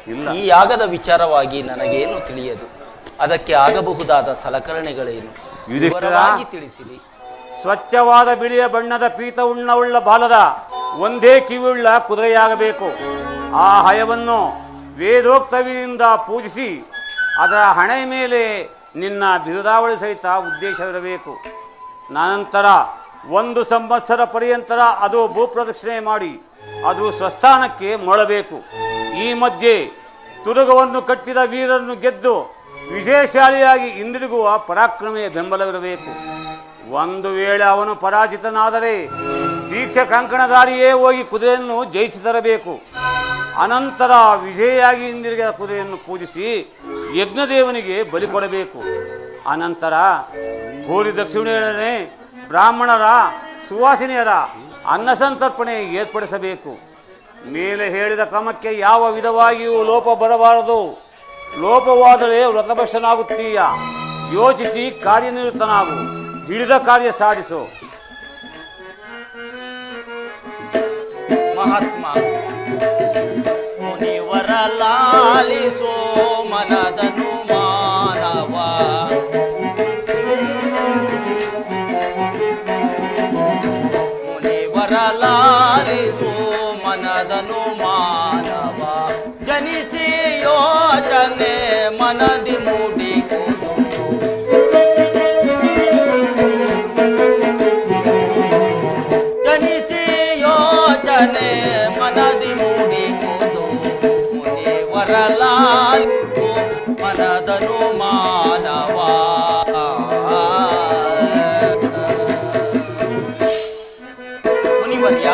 ಇಲ್ಲ. ಈ ಯಾಗದ ವಿಚಾರವಾಗಿ ನನಗೇನು ತಿಳಿಯದು ಅದಕ್ಕೆ ಆಗಬಹುದಾದ ಸಲಕರಣೆಗಳೇನು ಯುಧಿಷ್ಠಿರ? ವಿವರವಾಗಿ ತಿಳಿಸಿರಿ ಸ್ವಚ್ಛವಾದ ಬಿಳಿಯ ಬಣ್ಣದ ಪೀತ ಉಣ್ಣವುಳ್ಳ ಬಾಲದ ಒಂದೇ ಕಿವಿಯುಳ್ಳ ಕುದುರೆಯಾಗಬೇಕು ಆ ಹಯವನ್ನು ವೇದೋಕ್ತವಿನಿಂದ ಪೂಜಿಸಿ ಅದರ ಹಣೆ ಮೇಲೆ ನಿನ್ನ ಬಿರುದಾವಳಿ ಸಹಿತ ಉದ್ದೇಶವಿರಬೇಕು ನಂತರ ಒಂದು ಸಂವತ್ಸರ ಪರ್ಯಂತರ ಅದು ಭೂಪ್ರದಕ್ಷಿಣೆ ಮಾಡಿ ಅದು ಸ್ವಸ್ಥಾನಕ್ಕೆ ಮೊಳಬೇಕು ಈ ಮಧ್ಯೆ ತುರುಗವನ್ನು ಕಟ್ಟಿದ ವೀರನ್ನು ಗೆದ್ದು ವಿಜಯಶಾಲಿಯಾಗಿ ಹಿಂದಿರುಗುವ ಪರಾಕ್ರಮೆಯ ಬೆಂಬಲವಿರಬೇಕು ಒಂದು ವೇಳೆ ಅವನು ಪರಾಜಿತನಾದರೆ ದೀಕ್ಷ ಕಂಕಣಧಾರಿಯೇ ಹೋಗಿ ಕುದುರೆಯನ್ನು ಜಯಿಸಿ ತರಬೇಕು ಅನಂತರ ವಿಜಯಿಯಾಗಿ ಹಿಂದಿರುಗಿದ ಕುದುರೆಯನ್ನು ಪೂಜಿಸಿ ಯಜ್ಞದೇವನಿಗೆ ಬಲಿ ಕೊಡಬೇಕು ಅನಂತರ ಭೂರಿ ದಕ್ಷಿಣೆಯೊಡನೆ ಬ್ರಾಹ್ಮಣರ ಸುವಾಸಿನಿಯರ ಅನ್ನಸಂತರ್ಪಣೆ ಏರ್ಪಡಿಸಬೇಕು ಮೇಲೆ ಹೇಳಿದ ಕ್ರಮಕ್ಕೆ ಯಾವ ವಿಧವಾಗಿಯೂ ಲೋಪ ಬರಬಾರದು ಲೋಪವಾದರೆ ವ್ರತಭ್ರಷ್ಟನಾಗುತ್ತೀಯ ಯೋಚಿಸಿ ಕಾರ್ಯನಿರತನಾಗು ಹಿಡಿದ ಕಾರ್ಯ ಸಾಧಿಸು ಮಹಾತ್ಮ ಮುನಿವರ ಲಾಲಿಸೋ ಮನದನು ಮಾನವ ಮುನಿವರ ಲಾಲಿಸೋ ಮನದನು ಮಾನವ ಜನಿಸಿ ಯೋಚನೆ ಮನದಿ ಮೂಡಿಕೊಂಡು ಜನಿಸಿ ಯೋಚನೆ ಮನದಿ ಮೂಡಿಕೊಂಡು ಮುನಿವರ ಲಾಲಿಸು ಮನದನು ಮಾನವ ಮುನಿವರ್ಯ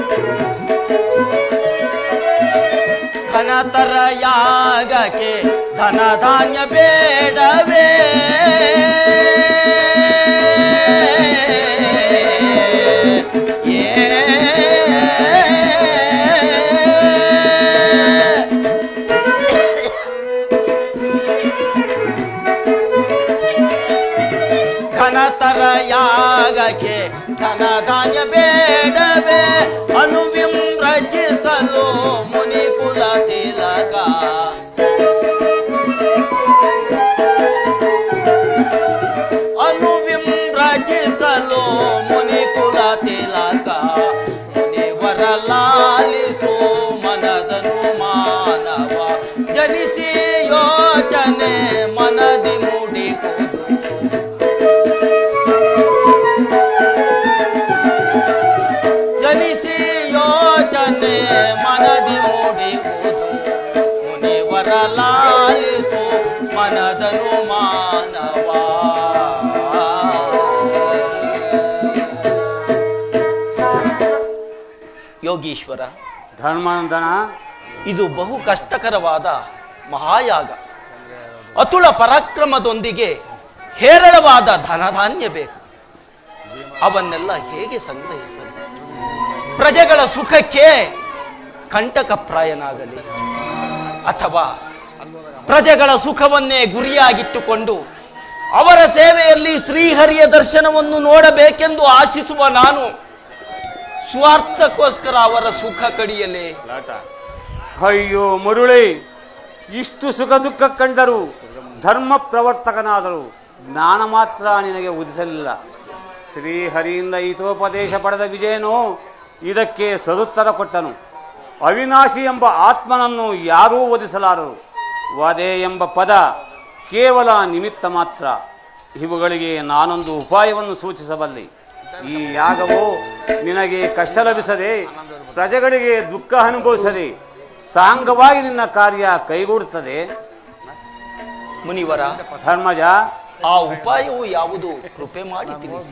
ಕನತರ ಯಾಗಕ್ಕೆ ಧನ ಧಾನ್ಯ ಬೇಡವೇ ಘನತರ ಯಾಗಕ್ಕೆ ಧನ ಧಾನ್ಯ ಬೇಡವೇ ಅನುವಿಂ ರಚಿಸಲು ಮುನಿ ಕುಲ ತಿಲಕ ಅನುವಿಂ ರಚಿಸಲು ಮುನಿ ಕುಲ ತಿಲಕ ಮುನಿವರ ಲಾಲಿಸು ಮನದನು ಮಾನವ ಜನಿಸಿ ಯೋಚನೆ ಮನದಿ ಮೂಡಿಕೊಂಡು ಜನಿಸಿ ಯೋಚನೆ ಮನದಿ ಮೂಡಿಹುದು ಮುನಿವರ ಲಾಲಿಸು ಮನದನು ಮಾನವ ಯೋಗೀಶ್ವರ ಧರ್ಮಾನಂದನ ಇದು ಬಹು ಕಷ್ಟಕರವಾದ ಮಹಾಯಾಗ ಅತುಳ ಪರಾಕ್ರಮದೊಂದಿಗೆ ಹೇರಳವಾದ ಧನಧಾನ್ಯ ಬೇಕು ಅವನ್ನೆಲ್ಲ ಹೇಗೆ ಸಂಗ್ರಹಿಸಲು ಪ್ರಜೆಗಳ ಸುಖಕ್ಕೆ ಕಂಟಕಪ್ರಾಯನಾಗಲಿ ಅಥವಾ ಪ್ರಜೆಗಳ ಸುಖವನ್ನೇ ಗುರಿಯಾಗಿಟ್ಟುಕೊಂಡು ಅವರ ಸೇವೆಯಲ್ಲಿ ಶ್ರೀಹರಿಯ ದರ್ಶನವನ್ನು ನೋಡಬೇಕೆಂದು ಆಶಿಸುವ ನಾನು ಸ್ವಾರ್ಥಕ್ಕೋಸ್ಕರ ಅವರ ಸುಖ ಕಡಿಯಲೇ ಅಯ್ಯೋ ಮರುಳಿ ಇಷ್ಟು ಸುಖ ದುಃಖ ಕಂಡರು ಧರ್ಮ ಪ್ರವರ್ತಕನಾದರು ಜ್ಞಾನ ಮಾತ್ರ ನಿನಗೆ ಉದಿಸಲಿಲ್ಲ ಶ್ರೀಹರಿಯಿಂದ ಹಿತೋಪದೇಶ ಪಡೆದ ವಿಜಯನು ಇದಕ್ಕೆ ಸದುತ್ತರ ಕೊಟ್ಟನು ಅವಿನಾಶಿ ಎಂಬ ಆತ್ಮನನ್ನು ಯಾರೂ ಒದಿಸಲಾರರು ವಧೆ ಎಂಬ ಪದ ಕೇವಲ ನಿಮಿತ್ತ ಮಾತ್ರ ಇವುಗಳಿಗೆ ನಾನೊಂದು ಉಪಾಯವನ್ನು ಸೂಚಿಸಬಲ್ಲೆ ಈ ಯಾಗವು ನಿನಗೆ ಕಷ್ಟ ಲಭಿಸದೆ ಪ್ರಜೆಗಳಿಗೆ ದುಃಖ ಅನುಭವಿಸದೆ ಸಾಂಗವಾಗಿ ನಿನ್ನ ಕಾರ್ಯ ಕೈಗೂಡುತ್ತದೆ ಮುನಿವರ ಧರ್ಮಜ ಆ ಉಪಾಯವು ಯಾವುದು ಕೃಪೆ ಮಾಡಿ ತಿಳಿಸಿ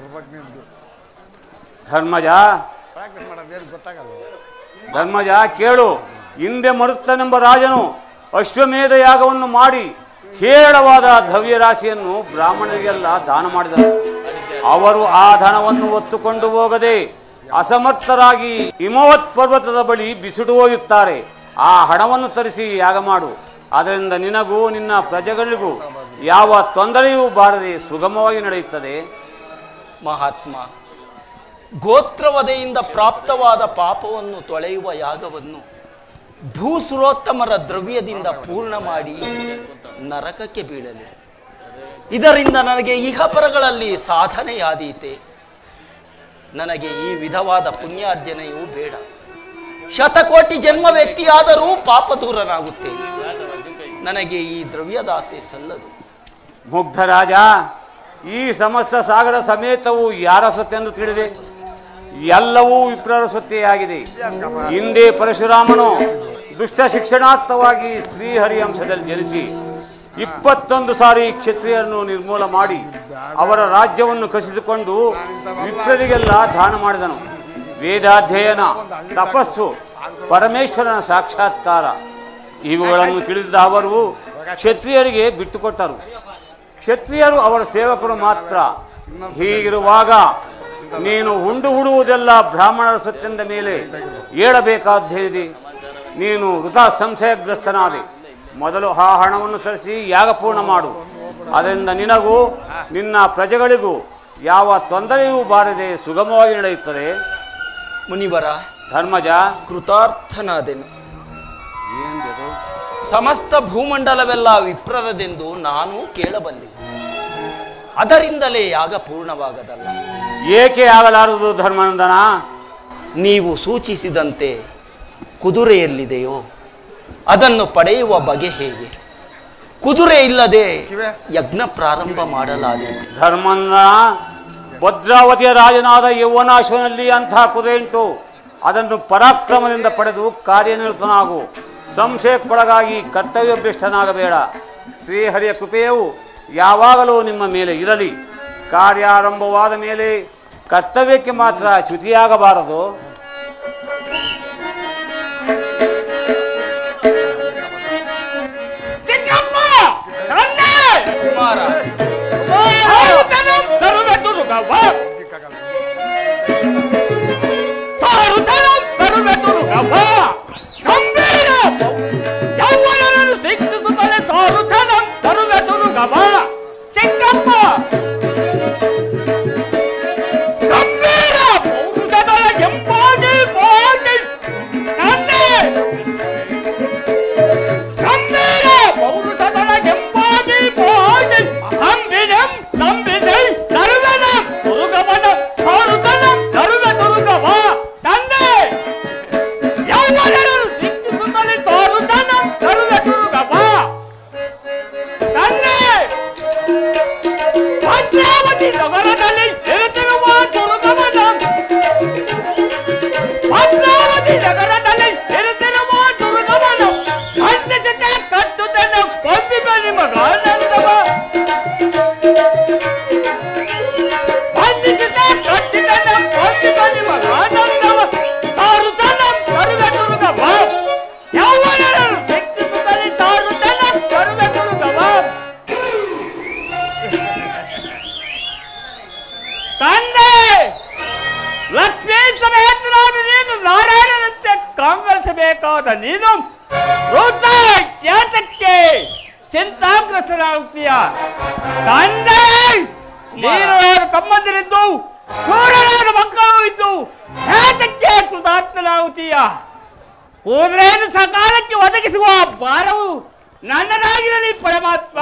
ಧರ್ಮಜ ಪ್ರಾಕ್ಟೀಸ್ ಮಾಡೋದೇನು ಗೊತ್ತಾಗಲ್ಲ ಧರ್ಮಜ ಕೇಳು ಹಿಂದೆ ಮರುತ್ತನೆಂಬ ರಾಜನು ಅಶ್ವಮೇಧ ಯಾಗವನ್ನು ಮಾಡಿ ಹೇರಳವಾದ ದ್ರವ್ಯ ರಾಶಿಯನ್ನು ಬ್ರಾಹ್ಮಣರಿಗೆಲ್ಲ ದಾನ ಮಾಡಿದರು ಅವರು ಆ ಧನವನ್ನು ಹೊತ್ತುಕೊಂಡು ಹೋಗದೆ ಅಸಮರ್ಥರಾಗಿ ಹಿಮವತ್ ಪರ್ವತದ ಬಳಿ ಬಿಸಿಡು ಹೋಗುತ್ತಾರೆ ಆ ಹಣವನ್ನು ತರಿಸಿ ಯಾಗ ಮಾಡು ಅದರಿಂದ ನಿನಗೂ ನಿನ್ನ ಪ್ರಜೆಗಳಿಗೂ ಯಾವ ತೊಂದರೆಯೂ ಬಾರದೆ ಸುಗಮವಾಗಿ ನಡೆಯುತ್ತದೆ ಮಹಾತ್ಮ ಗೋತ್ರವಧೆಯಿಂದ ಪ್ರಾಪ್ತವಾದ ಪಾಪವನ್ನು ತೊಳೆಯುವ ಯಾಗವನ್ನು ಭೂಸುರೋತ್ತಮರ ದ್ರವ್ಯದಿಂದ ಪೂರ್ಣ ಮಾಡಿ ನರಕಕ್ಕೆ ಬೀಳಲಿ ಇದರಿಂದ ನನಗೆ ಇಹಪರಗಳಲ್ಲಿ ಸಾಧನೆಯಾದೀತೆ ನನಗೆ ಈ ವಿಧವಾದ ಪುಣ್ಯಾರ್ಜನೆಯೂ ಬೇಡ ಶತಕೋಟಿ ಜನ್ಮ ವ್ಯಕ್ತಿಯಾದರೂ ಪಾಪ ದೂರನಾಗುತ್ತೇನೆ ನನಗೆ ಈ ದ್ರವ್ಯದಾಸೆ ಸಲ್ಲದು ಮುಗ್ಧರಾಜ ಈ ಸಮಸ್ತ ಸಾಗರ ಸಮೇತವು ಯಾರ ಸೊತ್ತೆಂದು ತಿಳಿದೆ ಎಲ್ಲವೂ ವಿಪ್ರರ ಸೊತ್ತೆಯಾಗಿದೆ ಹಿಂದೆ ಪರಶುರಾಮನು ದುಷ್ಟ ಶಿಕ್ಷಣಾರ್ಥವಾಗಿ ಶ್ರೀಹರಿಯಂಶದಲ್ಲಿ ಜನಿಸಿ ಇಪ್ಪತ್ತೊಂದು ಸಾರಿ ಕ್ಷತ್ರಿಯರನ್ನು ನಿರ್ಮೂಲ ಮಾಡಿ ಅವರ ರಾಜ್ಯವನ್ನು ಕಸಿದುಕೊಂಡು ವಿಪ್ರರಿಗೆಲ್ಲ ದಾನ ಮಾಡಿದನು ವೇದಾಧ್ಯಯನ ತಪಸ್ಸು ಪರಮೇಶ್ವರನ ಸಾಕ್ಷಾತ್ಕಾರ ಇವುಗಳನ್ನು ತಿಳಿದ ಅವರು ಕ್ಷತ್ರಿಯರಿಗೆ ಬಿಟ್ಟುಕೊಟ್ಟರು ಕ್ಷತ್ರಿಯರು ಅವರ ಸೇವಕರು ಮಾತ್ರ ಹೀಗಿರುವಾಗ ನೀನು ಉಂಡು ಹುಡುವುದೆಲ್ಲ ಬ್ರಾಹ್ಮಣರ ಸತ್ಯದ ಮೇಲೆ ಏಳಬೇಕಾದ್ದೇನಿದೆ ನೀನು ವೃಥ ಸಂಶಯಗ್ರಸ್ತನಾದೆ ಮೊದಲು ಆ ಹಣವನ್ನು ಸರಿಸಿ ಯಾಗಪೂರ್ಣ ಮಾಡು ಅದರಿಂದ ನಿನಗೂ ನಿನ್ನ ಪ್ರಜೆಗಳಿಗೂ ಯಾವ ತೊಂದರೆಯೂ ಬಾರದೆ ಸುಗಮವಾಗಿ ನಡೆಯುತ್ತದೆ ಮುನಿವರ ಧರ್ಮಜ ಕೃತಾರ್ಥನಾದೆನು ಸಮಸ್ತ ಭೂಮಂಡಲವೆಲ್ಲ ವಿಪ್ರರದೆಂದು ನಾನು ಕೇಳಬಲ್ಲೆ ಅದರಿಂದಲೇ ಯಾಗ ಪೂರ್ಣವಾಗದಲ್ಲ ಏಕೆ ಆಗಲಾರದು ಧರ್ಮಾನಂದನ ನೀವು ಸೂಚಿಸಿದಂತೆ ಕುದುರೆಯಲ್ಲಿದೆಯೋ ಅದನ್ನು ಪಡೆಯುವ ಬಗೆ ಹೇಗೆ ಕುದುರೆ ಇಲ್ಲದೆ ಯಜ್ಞ ಪ್ರಾರಂಭ ಮಾಡಲಾರೆ ಧರ್ಮನ ಭದ್ರಾವತಿಯ ರಾಜನಾದ ಯೌವನಾಶ್ವನಲ್ಲಿ ಅಂತಹ ಕುದುರೆ ಉಂಟು ಅದನ್ನು ಪರಾಕ್ರಮದಿಂದ ಪಡೆದು ಕಾರ್ಯನಿರತನಾಗು ಸಂಶಯಕ್ಕೊಳಗಾಗಿ ಕರ್ತವ್ಯಭ್ರಷ್ಟನಾಗಬೇಡ ಶ್ರೀಹರಿಯ ಕೃಪೆಯು ಯಾವಾಗಲೂ ನಿಮ್ಮ ಮೇಲೆ ಇರಲಿ ಕಾರ್ಯಾರಂಭವಾದ ಮೇಲೆ ಕರ್ತವ್ಯಕ್ಕೆ ಮಾತ್ರ ಚ್ಯುತಿಯಾಗಬಾರದು ಕುಮಾರ ನಗರದಲ್ಲಿ ಎರುತ್ತಿರುವ ದುರ್ಗಮನ ಭದ್ರಾವತಿ ನಗರದಲ್ಲಿ ಇರುತ್ತಿರುವ ದುರ್ಗಮನು ಖಂಡಿತ ಕಟ್ಟುತ್ತನ್ನ ಕೊಂಬಿದ ನಿಮಗ ಆನಂದವ ಖಂಡಿತ ಕಟ್ಟಿದನ್ನ ಕೊಂಬಿದ ನಿಮಗ ಆನಂದವ ಸಾರುತ್ತನ್ನ ಕರುವೆ ದುರ್ಗವ ಯೌವನರು ಸಿಕ್ಕಿಸುತ್ತಲೇ ಸಾರುತ್ತನ್ನ ಕರುವೆ ದುರ್ಗವ ತಂದೆ ಲಕ್ಷ್ಮೀ ಸಮೇತನಾದ ನೀನು ನಾರಾಯಣನಂತೆ ಕಾಂಗರಿಸಬೇಕಾದ ನೀನು ವೃದ್ಧ ಯಾತಕ್ಕೆ ಚಿಂತಾಗ್ರಸ್ತನಾಗುತ್ತೀಯ ತಂದೆ ನೀರಾದ ಕಮ್ಮಂದಿರಿದ್ದು ಸೂರ್ಯನಾದ ಮಕ್ಕಳು ಇದ್ದು ಯಾತಕ್ಕೆ ಕೃತಾರ್ಥನಾಗುತ್ತೀಯ ಕೂದಲೇನು ಸಕಾಲಕ್ಕೆ ಒದಗಿಸುವ ಭಾರವು ನನ್ನದಾಗಿರಲಿ ಪರಮಾತ್ಮ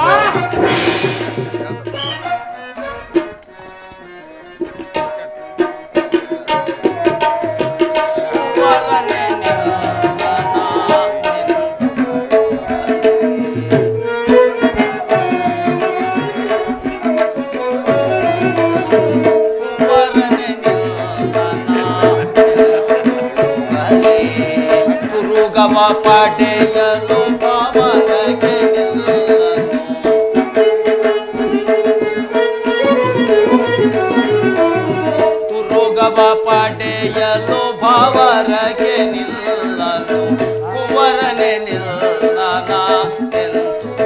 ಗವ ಪಡೆಯಲು ಭಾವನಗೆ ನಿಲ್ಲನು. ತುರುಗವ ಪಡೆಯಲು ಭಾವರಗೆ ನಿಲ್ಲನು ಕುವರನೆ ನಿಲ್ಲನ ಎಂದು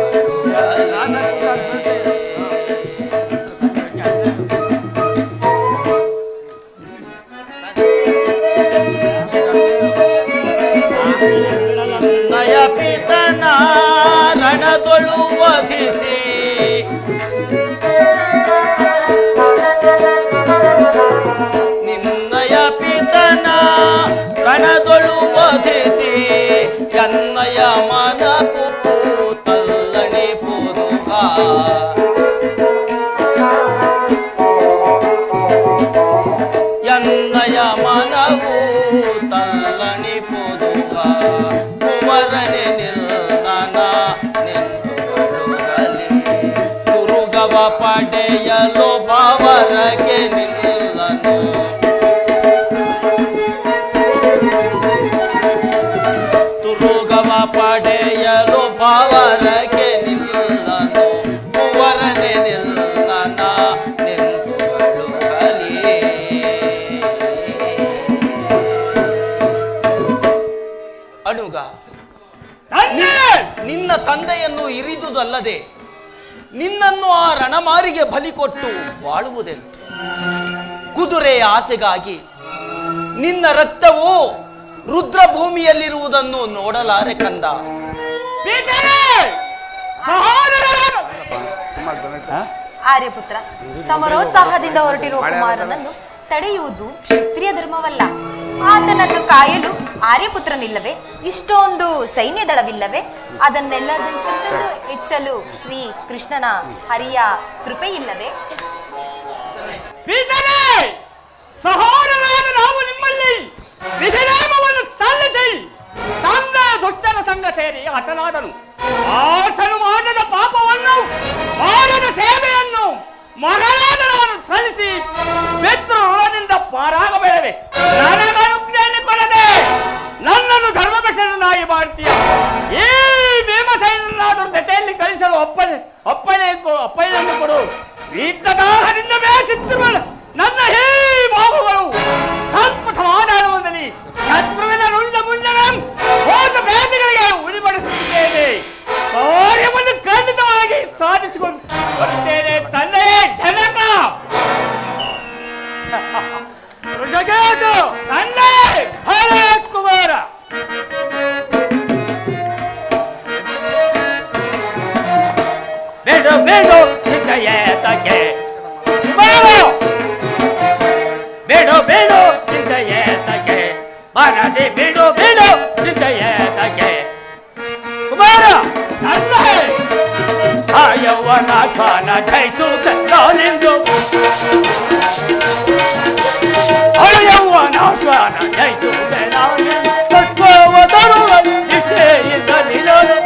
ನಯ ಪಿತನ ರಣದೊಳು ವಧಿಸಿ ನಿನ್ನಯ ಪಿತನ ರಣದೊಳು ವಧಿಸಿ ಎನ್ನಯ ಮನಪು ತಲ್ಲಣೆ ಪುರುಗ ಎನ್ನಯ ಮನವು ತಲ್ಲಣೆ ಪುರುಗ ಕುವರನೆ ನಿಲ್ಲನ ನಿಲ್ಲುಗಲಿ ತುರುಗವ ಪಡೆಯಲು ಬಾವರಗೆ ನಿಲ್ಲನು ತುರುಗವ ಪಡೆಯಲು ಪಾವರಕ್ಕೆ ನಿಲ್ಲನು ಕುವರನೆ ನಿಲ್ಲನ ನಿಂತುಗಳು ಕಲಿಯೇ ಅಣುಗ ತಂದೆ ನಿನ್ನ ತಂದೆಯನ್ನು ಇರಿದುದಲ್ಲದೆ ನಿನ್ನನ್ನು ಆ ರಣಮಾರಿಗೆ ಬಲಿ ಕೊಟ್ಟು ಬಾಳುವುದೆಂತು ಕುದುರೆಯ ಆಸೆಗಾಗಿ ನಿನ್ನ ರಕ್ತವು ರುದ್ರಭೂಮಿಯಲ್ಲಿರುವುದನ್ನು ನೋಡಲಾರೆ ಕಂದ ಪೀಠರೇ! ಸಹೋದರರು! ಸುಮಾರು ಜನ ಇದ್ದಾರೆ. ಆರ್ಯಪುತ್ರ ಸಮರೋತ್ಸಾಹದಿಂದ ಹೊರಟಿರುವ ಕುಮಾರನನ್ನು ತಡೆಯುವುದು ಕ್ಷತ್ರಿಯ ಧರ್ಮವಲ್ಲ ಆತನನ್ನು ಕಾಯಲು ಆರ್ಯಪುತ್ರನಿಲ್ಲವೇ ಇಷ್ಟೊಂದು ಸೈನ್ಯ ದಳವಿಲ್ಲವೇ ಅದನ್ನೆಲ್ಲದಕ್ಕಿಂತಲೂ ಹೆಚ್ಚಲು ಶ್ರೀ ಕೃಷ್ಣನ ಹರಿಯ ಕೃಪೆ ಇಲ್ಲವೇ ಪೀಠರೇ! ಸಹೋದರರಾದ ನಾವು ನಿಮ್ಮಲ್ಲಿ ವಿಧಿನಾಮವನ್ನು ಸಲ್ಲಿಸಿ ತಂದೆ ದುಷ್ಟರ ಸಂಘ ಸೇರಿ ಹತನಾದನು ಆತನು ಮಾಡದ ಪಾಪವನ್ನು ಮಾಡದ ಸೇವೆಯನ್ನು ಮಗನಾದ ನಾನು ಸಲ್ಲಿಸಿ ಪಿತೃ ಋಣದಿಂದ ಪಾರಾಗಬೇಡವೆ ನನಗನುಜ್ಞೆಯನ್ನು ಕೊಡದೆ ನನ್ನನ್ನು ಧರ್ಮಭ್ರಷ್ಟನಾಗಿ ಮಾಡ್ತೀಯ ಈ ಭೀಮಸೈನಾದರೂ ಜೊತೆಯಲ್ಲಿ ಕಳಿಸಲು ಅಪ್ಪಣೆ ಅಪ್ಪಣೆ ಕೊ- ಅಪ್ಪಣೆಯನ್ನು ಕೊಡು ಈತದಾಹದಿಂದ ಬೇಸಿತ್ತಿರುವ ನನ್ನ ಹೇ ಬಾಹುಗಳು ಸ್ವಲ್ಪ ಸಮಾಧಾನವಂದಲ್ಲಿ ಶತ್ರುವಿನ ರುಂಡ ಮುಂಜನ ಹೋದ ಬೇದಿಗಳಿಗೆ ಉಳಿಬಡಿಸುತ್ತಿದ್ದೇನೆ ಕಾರ್ಯವನ್ನು ಖಂಡಿತವಾಗಿ ಸಾಧಿಸಿಕೊಂಡು ಬರುತ್ತೇನೆ ತಂದೆಯೇ ಜನಕ ತಂದೆ ಭರತ್ ಕುಮಾರ ಬೇಡ ಬೇಡ ಚಿಂತೆಯೇ ತಗೆ ಕುಮಾರ ಬೇಡ ಬೇಡ ಚಿಂತೆಯೇ ತಗೆ ಮನದಿ ಬಿಡು ಬಿಡು ಚಿಂತೆಯೇ ತಗೆ ಕುಮಾರ ತಂದೆ ಆ ಯೌವನ ಶ್ವಾನ ಜಯಿಸುತ್ತ ನಾನಿಂದು ಆ ಯೌವನ ಶ್ವಾನ ಜಯಿಸುತ್ತ ನಾನಿಂದು ತತ್ವವ ತರುವ ನಿಶ್ಚಯಿಂದ ನಿಲ್ಲಲು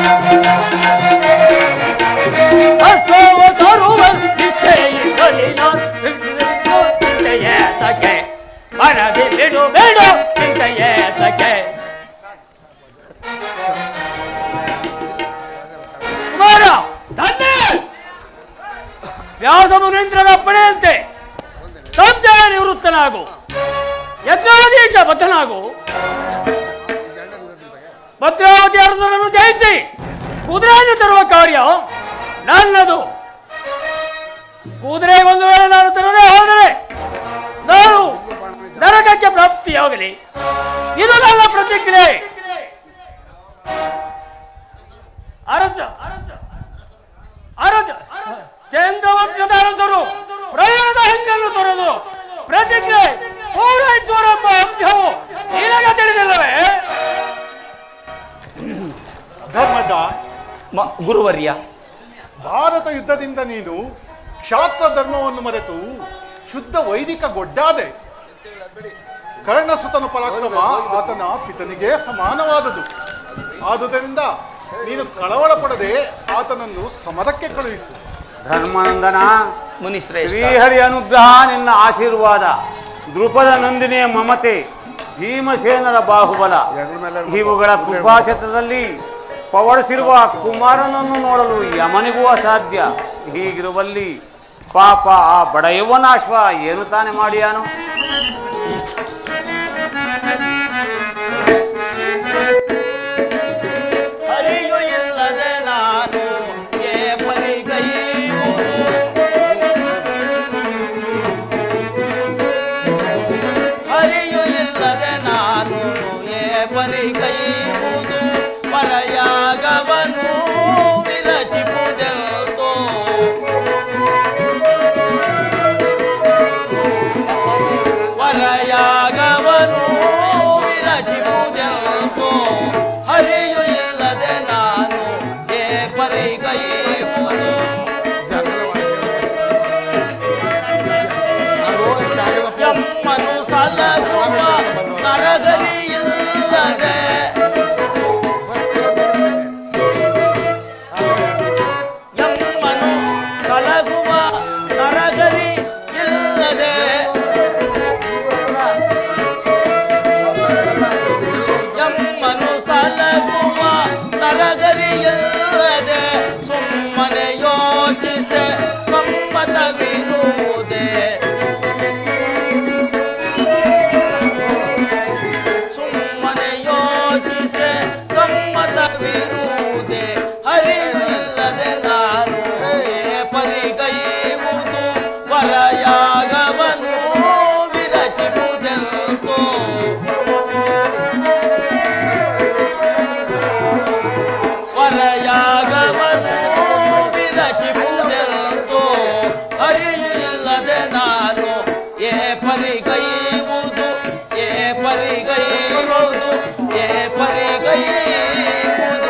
ತತ್ವವ ತರುವ ನಿಶ್ಚಯಿಂದ ನಿಲ್ಲಲು ಚಿಂತೆಯೇ ತಗೆ ಮನದಿ ಬಿಡು ಬಿಡು ಚಿಂತೆಯೇ ತಗೆ ಕುಮಾರ ತಂದೆ ವ್ಯಾಸ ಮುನೀಂದ್ರನ ಅಪ್ಪಣೆಯಂತೆ ಸಂಜಯ ನಿವೃತ್ತನಾಗು ಯಜ್ಞಾಧೀಶ ಬದ್ಧನಾಗು ಭದ್ರಾವತಿ ಅರಸರನ್ನು ಜಯಿಸಿ ಕುದುರೆಯನ್ನು ತರುವ ಕಾರ್ಯ ನನ್ನದು ಕುದುರೆ ಒಂದು ವೇಳೆ ನಾನು ತರದೇ ಹೋದರೆ ನಾನು ನರಕಕ್ಕೆ ಪ್ರಾಪ್ತಿಯಾಗಲಿ ಇದು ನನ್ನ ಪ್ರತಿಕ್ರಿಯೆ ಅರಸ ಅರಸ ಚಂದ್ರವಂಶದ ಅರಸರು ಪ್ರಯಾಣದ ಹೆಂಗನ್ನು ತೊರೆದು ಪ್ರತಿಕ್ರಿಯೆ ಪೂರೈಸುವರೆಂಬ ಅಂಶವು ನಿನಗೆ ತಿಳಿದಿಲ್ಲವೇ ಧರ್ಮಜ ಮ- ಗುರುವರ್ಯ ಭಾರತ ಯುದ್ಧದಿಂದ ನೀನು ಕ್ಷಾತ್ರ ಧರ್ಮವನ್ನು ಮರೆತು ಶುದ್ಧ ವೈದಿಕ ಗೊಡ್ಡಾದೆ ಕರ್ಣಸುತನ ಪರಾಕ್ರಮ ಆತನ ಪಿತನಿಗೆ ಸಮಾನವಾದುದು ಆದುದರಿಂದ ನೀನು ಕಳವಳ ಪಡದೆ ಆತನನ್ನು ಸಮರಕ್ಕೆ ಕಳುಹಿಸು ಧರ್ಮಾನಂದನ ಮುನಿಶ್ರೇಷ್ಠ ಶ್ರೀಹರಿ ಅನುಗ್ರಹ ನಿನ್ನ ಆಶೀರ್ವಾದ ದೃಪದ ನಂದಿನಿಯ ಮಮತೆ ಭೀಮಸೇನರ ಬಾಹುಬಲ ಹೆಗಲ ಮೇಲೆ ಇವುಗಳ ಕೃಪಾಕ್ಷೇತ್ರದಲ್ಲಿ ಪವಡಿಸಿರುವ ಕುಮಾರನನ್ನು ನೋಡಲು ಯಮನಿಗೂ ಅಸಾಧ್ಯ ಹೀಗಿರುವಲ್ಲಿ ಪಾಪ ಆ ಬಡಯವ್ವನಾಶ್ವ ಏನು ತಾನೇ ಮಾಡಿಯಾನು ಹರಿಯು ಇಲ್ಲದೆ ನಾನು ಏ ಪರಿಗೈಯುವುದು. ಹರಿಯು ಇಲ್ಲದೆ ನಾನು ಏ ಪರಿಗೈಯುವುದು ಪರಯಾಗವನು ವಿರಚಿಪುದೆಲ್ತೋ ಹೊರಗರಿಯಲ್ಲದೆ ಸುಮ್ಮನೆ ಯೋಚಿಸೆ ಸಮ್ಮತವಿರುವುದೇ ಸುಮ್ಮನೆ ಯೋಚಿಸೆ ಸಮ್ಮತವಿರುವುದೇ ಹರಿವಿಲ್ಲದೆ ನಾನು ಏ ಪರಿಗೈವುದು ಪರಯಾಗವನ್ನು ವಿರಚಿಸುವುದೆಂತೋ ವರಯಾಗವನ್ನು ವಿರಚಿಸುವುದೆಂತೋ ಅರಿಯಿಲ್ಲದೆ ನಾನು ಏ ಪರಿಗೈವುದು ಏ ಪರಿಗೈವುದು ಏ ಪರಿಗೈವುದು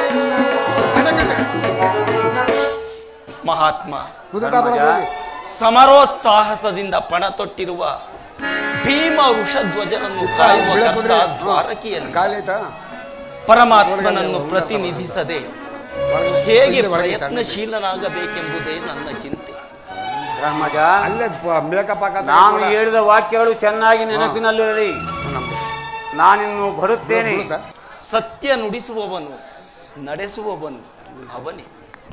ಮಹಾತ್ಮ ಕುದುರೆ ಸಮರೋತ್ಸಾಹಸದಿಂದ ಪಣ ತೊಟ್ಟಿರುವ ಭೀಮ ವೃಷಧ್ವಜನನ್ನು ಕಾಯುವ ಕರ್ತ ದ್ವಾರಕಿಯಲ್ಲಿ ಖಾಲಿ ಆಯ್ತಾ ಪರಮಾತ್ಮನನ್ನು ಪ್ರತಿನಿಧಿಸದೆ ಹೇಗೆ ಪ್ರಯತ್ನಶೀಲನಾಗಬೇಕೆಂಬುದೇ ನನ್ನ ಚಿಂತೆ ಧರ್ಮಜ ಅಲ್ಲೇ ಮೇಕಪ್ ನಾನು ಹೇಳಿದ ವಾಕ್ಯಗಳು ಚೆನ್ನಾಗಿ ನೆನಪಿನಲ್ಲಿರಲಿ ನಾನಿನ್ನು ಬರುತ್ತೇನೆ ಸತ್ಯ ನುಡಿಸುವವನು ನಡೆಸುವವನು ಅವನೇ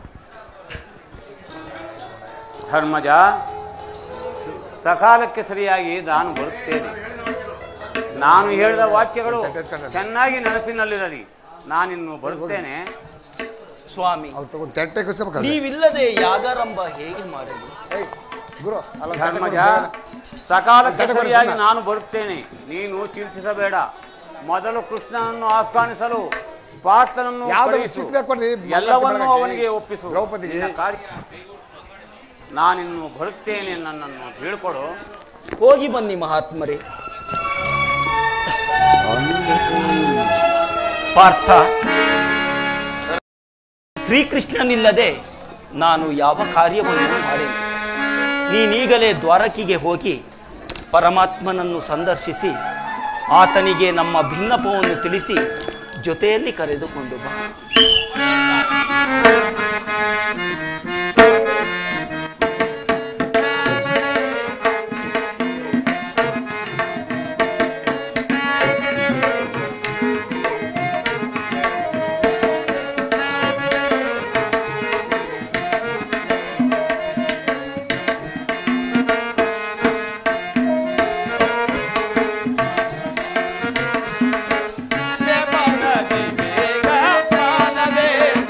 ಧರ್ಮಜ ಸಕಾಲಕ್ಕೆ ಸರಿಯಾಗಿ ನಾನು ಬರುತ್ತೇನೆ ನಾನು ಹೇಳಿದ ವಾಕ್ಯಗಳು ಚೆನ್ನಾಗಿ ನೆನಪಿನಲ್ಲಿರಲಿ ನಾನಿನ್ನು ಬರುತ್ತೇನೆ ಸ್ವಾಮಿ ಅವ್ರು ತಗೊಂಡು ತಟ್ಟೆ ಕುಸ್ಕೋಬೇಕಲ್ಲ ನೀವಿಲ್ಲದೆ ಯಾಗಾರಂಭ ಹೇಗೆ ಮಾಡಲಿ ಏಯ್ ಗುರು ಅಲ್ಲ ತಟ್ಟೆ ಧರ್ಮಜ ಕೊಡು, ಸಕಾಲಕ್ಕೆ ತಟ್ಟೆ ಕೊಡು ಸರಿಯಾಗಿ ಸುಮ್ನೆ. ನಾನು ಬರುತ್ತೇನೆ ನೀನು ಚಿಂತಿಸಬೇಡ ಮೊದಲು ಕೃಷ್ಣನನ್ನು ಆಹ್ವಾನಿಸಲು ಪಾರ್ಥನನ್ನು ಯಾವ್ದೋ ಕರೆಯಿಸು. ಚಿಕ್ಕದಾಗಿ ಕೊಡ್ರಿ, ಮಂಗಳಾರತಿ ಎಲ್ಲವನ್ನೂ ಮಾಡಕ್ಕೆ. ಅವನಿಗೆ ಒಪ್ಪಿಸು ದ್ರೌಪದಿಗೆ. ನಿನ್ನ ಕಾರ್ಯ ನಾನಿನ್ನು ಬರುತ್ತೇನೆ ನನ್ನನ್ನು ಬೀಳ್ಕೊಡು ಹೋಗಿ ಬನ್ನಿ ಮಹಾತ್ಮರೇ ಪಾರ್ಥ ಶ್ರೀಕೃಷ್ಣನಿಲ್ಲದೆ ನಾನು ಯಾವ ಕಾರ್ಯವನ್ನು ಮಾಡೇನೆ ನೀನೀಗಲೇ ದ್ವಾರಕಿಗೆ ಹೋಗಿ ಪರಮಾತ್ಮನನ್ನು ಸಂದರ್ಶಿಸಿ ಆತನಿಗೆ ನಮ್ಮ ಭಿನ್ನಪವನ್ನು ತಿಳಿಸಿ ಜೊತೆಯಲ್ಲಿ ಕರೆದುಕೊಂಡು ಬಾ ಬೇಗ ಬಾನವೇ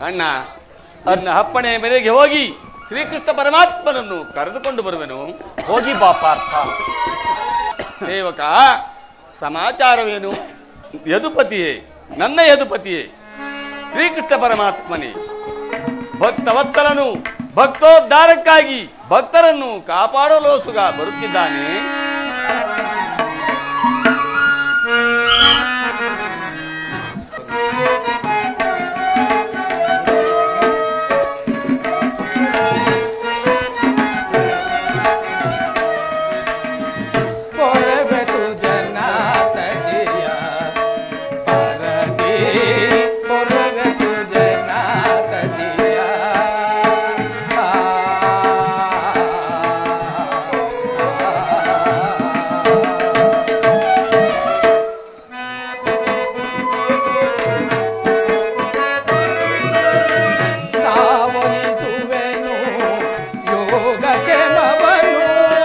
ಅಣ್ಣ ನನ್ನ ಅಪ್ಪಣೆಯ ಮೇರೆಗೆ ಹೋಗಿ ಶ್ರೀಕೃಷ್ಣ ಪರಮಾತ್ಮನನ್ನು ಕರೆದುಕೊಂಡು ಬರುವೆನು ಹೋಗಿ ಬಾ ಪಾರ್ಥ ಸೇವಕ ಸಮಾಚಾರವೇನು ಯದುಪತಿಯೇ ನನ್ನ ಯದುಪತಿಯೇ ಶ್ರೀಕೃಷ್ಣ ಪರಮಾತ್ಮನೇ ಭಕ್ತವತ್ಸಲನು ಭಕ್ತೋದ್ಧಾರಕ್ಕಾಗಿ ಭಕ್ತರನ್ನು ಕಾಪಾಡಲೋಸುಗ ಬರುತ್ತಿದ್ದಾನೆ ಕೊರಬೆತು ಜನಾತಗಿಯ ಪರದಿ ಕೊರಬೆತು ಜನಾತಗಿಯ ಆ, ತಾವೊಲಿಸುವೆನು ಯೋಗಕ್ಕೆ ಮವನು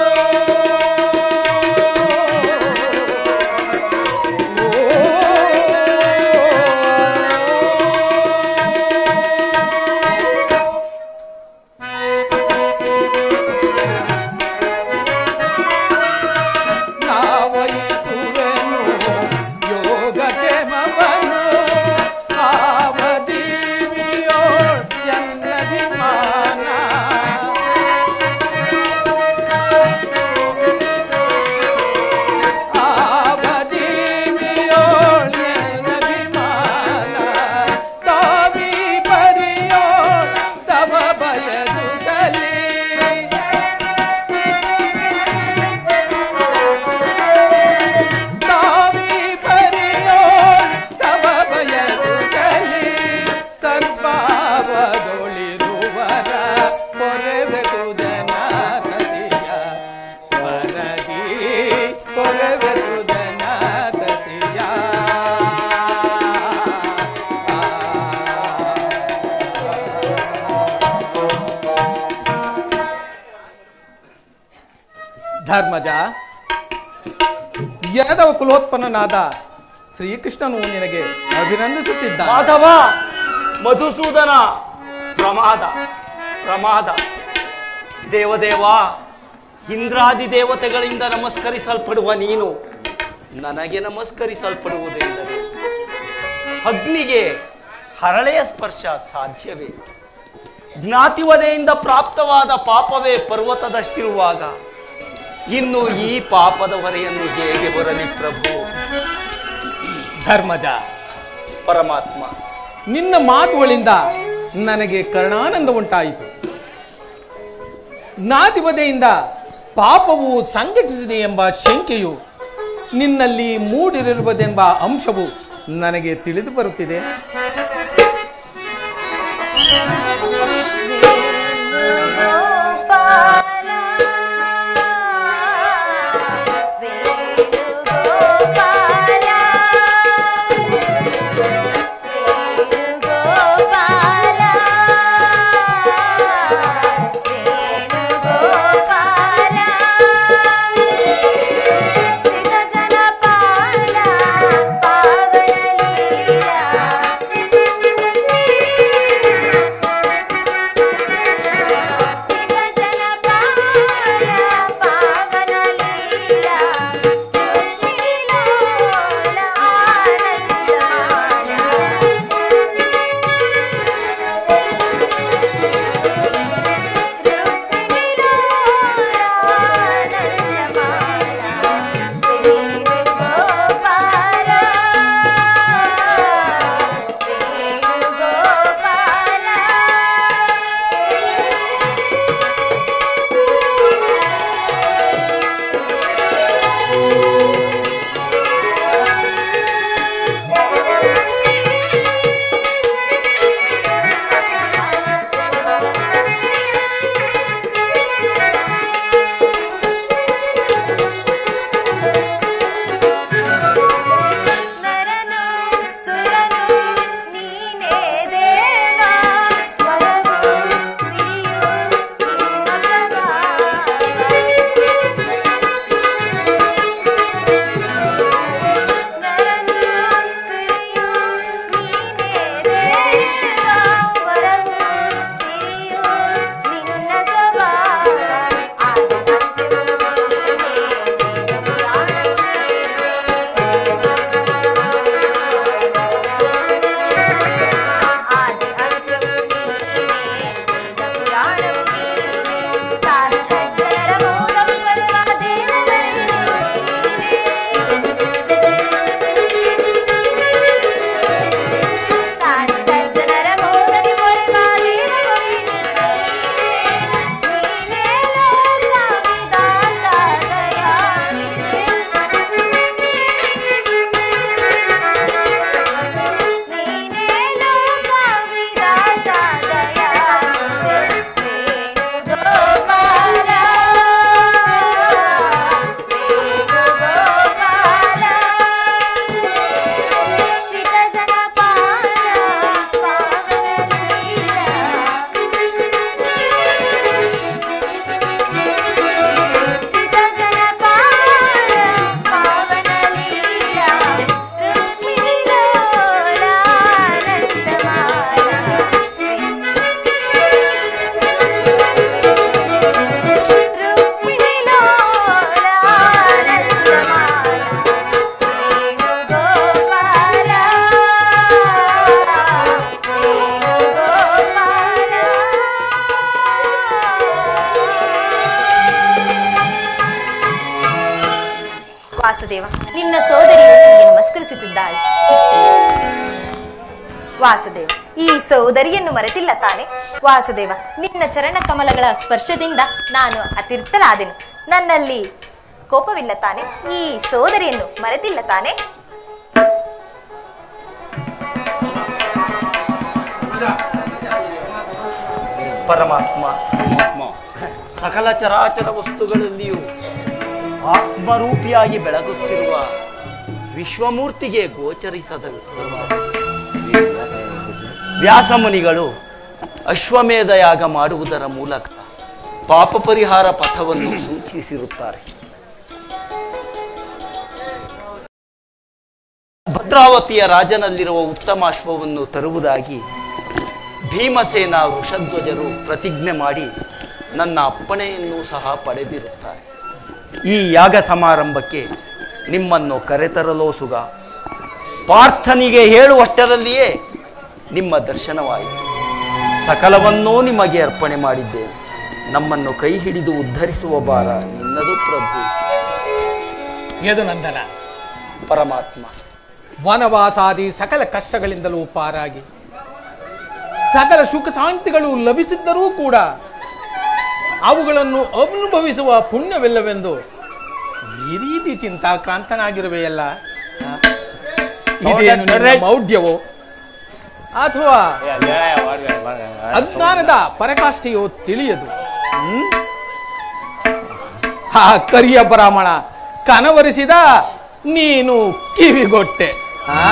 ನಾವಯಿಸುವೆನು ಯೋಗಕ್ಕೆ ಮವನು ಆವದೀವಿಯೋ ಎನ್ನಭಿಮಾನ ಆವದೀವಿಯೋ ಎನ್ನಭಿಮಾನ ತಾವಿ ಪರಿಯೋ ತವ ಬಯಸುತ್ತಲೇ ತಾವಿ ಪರಿಯೋ ತವ ಬಯಸುಗಲಿ ಸರ್ವಾವದೊಳಿರುವರ ಕೊರೆವೆದು ಜನಾತತಿಯ ವರದಿ ಕೊರೆವೆದು ಜನಾತತಿಯ ಧರ್ಮಜ ಯಾದವ ಕುಲೋತ್ಪನ್ನನಾದ ಶ್ರೀಕೃಷ್ಣನು ನಿನಗೆ ಅಭಿನಂದಿಸುತ್ತಿದ್ದಾನೆ ಮಾಧವ ಮಧುಸೂದನ ಪ್ರಮಾದ ಪ್ರಮಾದ ದೇವದೇವ ಇಂದ್ರಾದಿ ದೇವತೆಗಳಿಂದ ನಮಸ್ಕರಿಸಲ್ಪಡುವ ನೀನು ನನಗೆ ನಮಸ್ಕರಿಸಲ್ಪಡುವುದೆಂದರೆ ಅಗ್ನಿಗೆ ಹರಳೆಯ ಸ್ಪರ್ಶ ಸಾಧ್ಯವೇ ಜ್ಞಾತಿವದೆಯಿಂದ ಪ್ರಾಪ್ತವಾದ ಪಾಪವೇ ಪರ್ವತದಷ್ಟಿರುವಾಗ ಇನ್ನು ಈ ಪಾಪದ ಹೊರೆಯನ್ನು ಹೇಗೆ ಬರಲಿ ಪ್ರಭು ಧರ್ಮಜ ಪರಮಾತ್ಮ ನಿನ್ನ ಮಾತುಗಳಿಂದ ನನಗೆ ಕರ್ಣಾನಂದ ಉಂಟಾಯಿತು ಜ್ಞಾತಿವದೆಯಿಂದ ಪಾಪವು ಸಂಘಟಿಸಿದೆ ಎಂಬ ಶಂಕೆಯು ನಿನ್ನಲ್ಲಿ ಮೂಡಿರುವುದೆಂಬ ಅಂಶವು ನನಗೆ ತಿಳಿದು ಬರುತ್ತಿದೆ ವೇಣುಗೋಪಾಲ ವೇಣುಗೋಪಾಲ ವೇಣುಗೋಪಾಲ ವೇಣುಗೋಪಾಲ ಶ್ರೀತಜನಪಾಲ ಪಾವನ ಲೀಲಾ ವಾಸುದೇವ ನಿನ್ನ ಸೋದರಿಯು ನಿನಗೆ ನಮಸ್ಕರಿಸುತ್ತಿದ್ದಾಳೆ ವಾಸುದೇವ ಈ ಸೋದರಿಯನ್ನು ಮರೆತಿಲ್ಲ ತಾನೆ ವಾಸುದೇವ ನಿನ್ನ ಚರಣ ಕಮಲಗಳ ಸ್ಪರ್ಶದಿಂದ ನಾನು ಅತಿರ್ಥಳಾದೆನು ನನ್ನಲ್ಲಿ ಕೋಪವಿಲ್ಲ ತಾನೆ ಈ ಸೋದರಿಯನ್ನು ಮರೆತಿಲ್ಲ ತಾನೆ ಪರಮಾತ್ಮ ಸಕಲ ಚರಾಚರ ವಸ್ತುಗಳಲ್ಲಿಯೂ ಆತ್ಮರೂಪಿಯಾಗಿ ಬೆಳಗುತ್ತಿರುವ ವಿಶ್ವಮೂರ್ತಿಗೆ ಗೋಚರಿಸದ ವ್ಯಾಸಮುನಿಗಳು ಅಶ್ವಮೇಧ ಯಾಗ ಮಾಡುವುದರ ಮೂಲಕ ಪಾಪ ಪರಿಹಾರ ಪಥವನ್ನು ಸೂಚಿಸಿರುತ್ತಾರೆ ಭದ್ರಾವತಿಯ ರಾಜನಲ್ಲಿರುವ ಉತ್ತಮಾಶ್ವವನ್ನು ತರುವುದಾಗಿ ಭೀಮಸೇನ ವೃಷಧ್ವಜರು ಪ್ರತಿಜ್ಞೆ ಮಾಡಿ ನನ್ನ ಅಪ್ಪಣೆಯನ್ನು ಸಹ ಪಡೆದಿರುತ್ತಾರೆ ಈ ಯಾಗ ಸಮಾರಂಭಕ್ಕೆ ನಿಮ್ಮನ್ನು ಕರೆತರಲೋ ಸುಗ ಪಾರ್ಥನಿಗೆ ಹೇಳುವಷ್ಟರಲ್ಲಿಯೇ ನಿಮ್ಮ ದರ್ಶನವಾಯಿತು ಸಕಲವನ್ನೂ ನಿಮಗೆ ಅರ್ಪಣೆ ಮಾಡಿದ್ದೇನೆ ನಮ್ಮನ್ನು ಕೈ ಹಿಡಿದು ಉದ್ಧರಿಸುವ ಭಾರ ನಿನ್ನದು ಪ್ರಭು ಯದುನಂದನ ಪರಮಾತ್ಮ ವನವಾಸಾದಿ ಸಕಲ ಕಷ್ಟಗಳಿಂದಲೂ ಪಾರಾಗಿ ಸಕಲ ಸುಖ ಶಾಂತಿಗಳು ಲಭಿಸಿದ್ದರೂ ಕೂಡ ಅವುಗಳನ್ನು ಅನುಭವಿಸುವ ಪುಣ್ಯವಿಲ್ಲವೆಂದು ಈ ರೀತಿ ಚಿಂತಾಕ್ರಾಂತನಾಗಿರುವೆಯಲ್ಲ ಆ? ಇದೇನು ನಿನ್ನ ಮೌಢ್ಯವೋ ಅಥವಾ ಅಜ್ಞಾನದ ಪರಕಾಷ್ಠೆಯೋ ತಿಳಿಯದು ಹ್ಮ್? ಆ ಕರಿಯ ಬ್ರಾಹ್ಮಣ ಕನವರಿಸಿದ ನೀನು ಕಿವಿಗೊಟ್ಟೆ ಆ?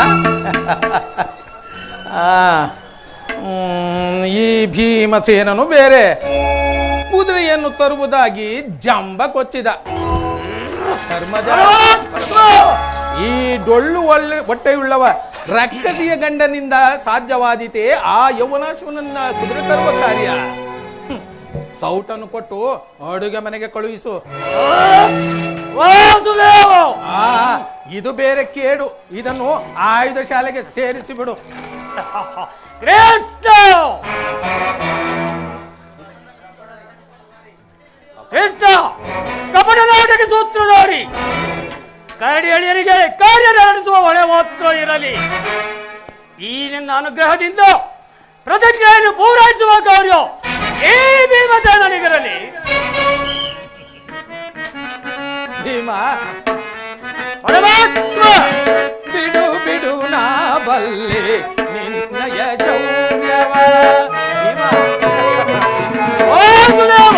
ಆ, ಹ್ಮ್, ಈ ಭೀಮಸೇನನು ಬೇರೆ ಕುದುರೆಯನ್ನು ತರುವುದಾಗಿ ಜಂಬ ಕೊಚ್ಚಿದ ಧರ್ಮಜ ಈ ಡೊಳ್ಳು ಒಳ್ಳೆ ಹೊಟ್ಟೆಯುಳ್ಳವ ರಕ್ಕಸಿಯ ಗಂಡನಿಂದ ಸಾಧ್ಯವಾದೀತೆ ಆ ಯೌವನಾಶ್ವನನ್ನ ಕುದುರೆ ತರುವ ಕಾರ್ಯ ಹ್ಮ್. ಸೌಟನ್ನು ಕೊಟ್ಟು ಅಡುಗೆ ಮನೆಗೆ ಕಳುಹಿಸು ವಾಸುದೇವ ಆ ಇದು ಬೇರೆ ಕೇಡು ಇದನ್ನು ಆಯುಧ ಶಾಲೆಗೆ ಸೇರಿಸಿ ಬಿಡು ಕೃಷ್ಣ ಕೃಷ್ಣ ಕಪಟ ನಾಟಕ ಸೂತ್ರಧಾರಿ ಕರಡಿ ಅಳಿಯರಿಗೆ ಕಾರ್ಯ ನಡೆಸುವ ಹೊಣೆ ಮಾತ್ರ ಇರಲಿ ಈ ನಿನ್ನ ಅನುಗ್ರಹದಿಂದ ಪ್ರತಿಜ್ಞೆಯನ್ನು ಪೂರೈಸುವ ಕಾರ್ಯ ಈ ಭೀಮಸೇನಿಗಿರಲಿ ಭೀಮ ಪರಮಾತ್ಮ ಬಿಡು ಬಿಡು ನಾ ಬಲ್ಲೆ ನಿನ್ನಯ ಶೌರ್ಯವ ಭೀಮ, ವಾಸುದೇವ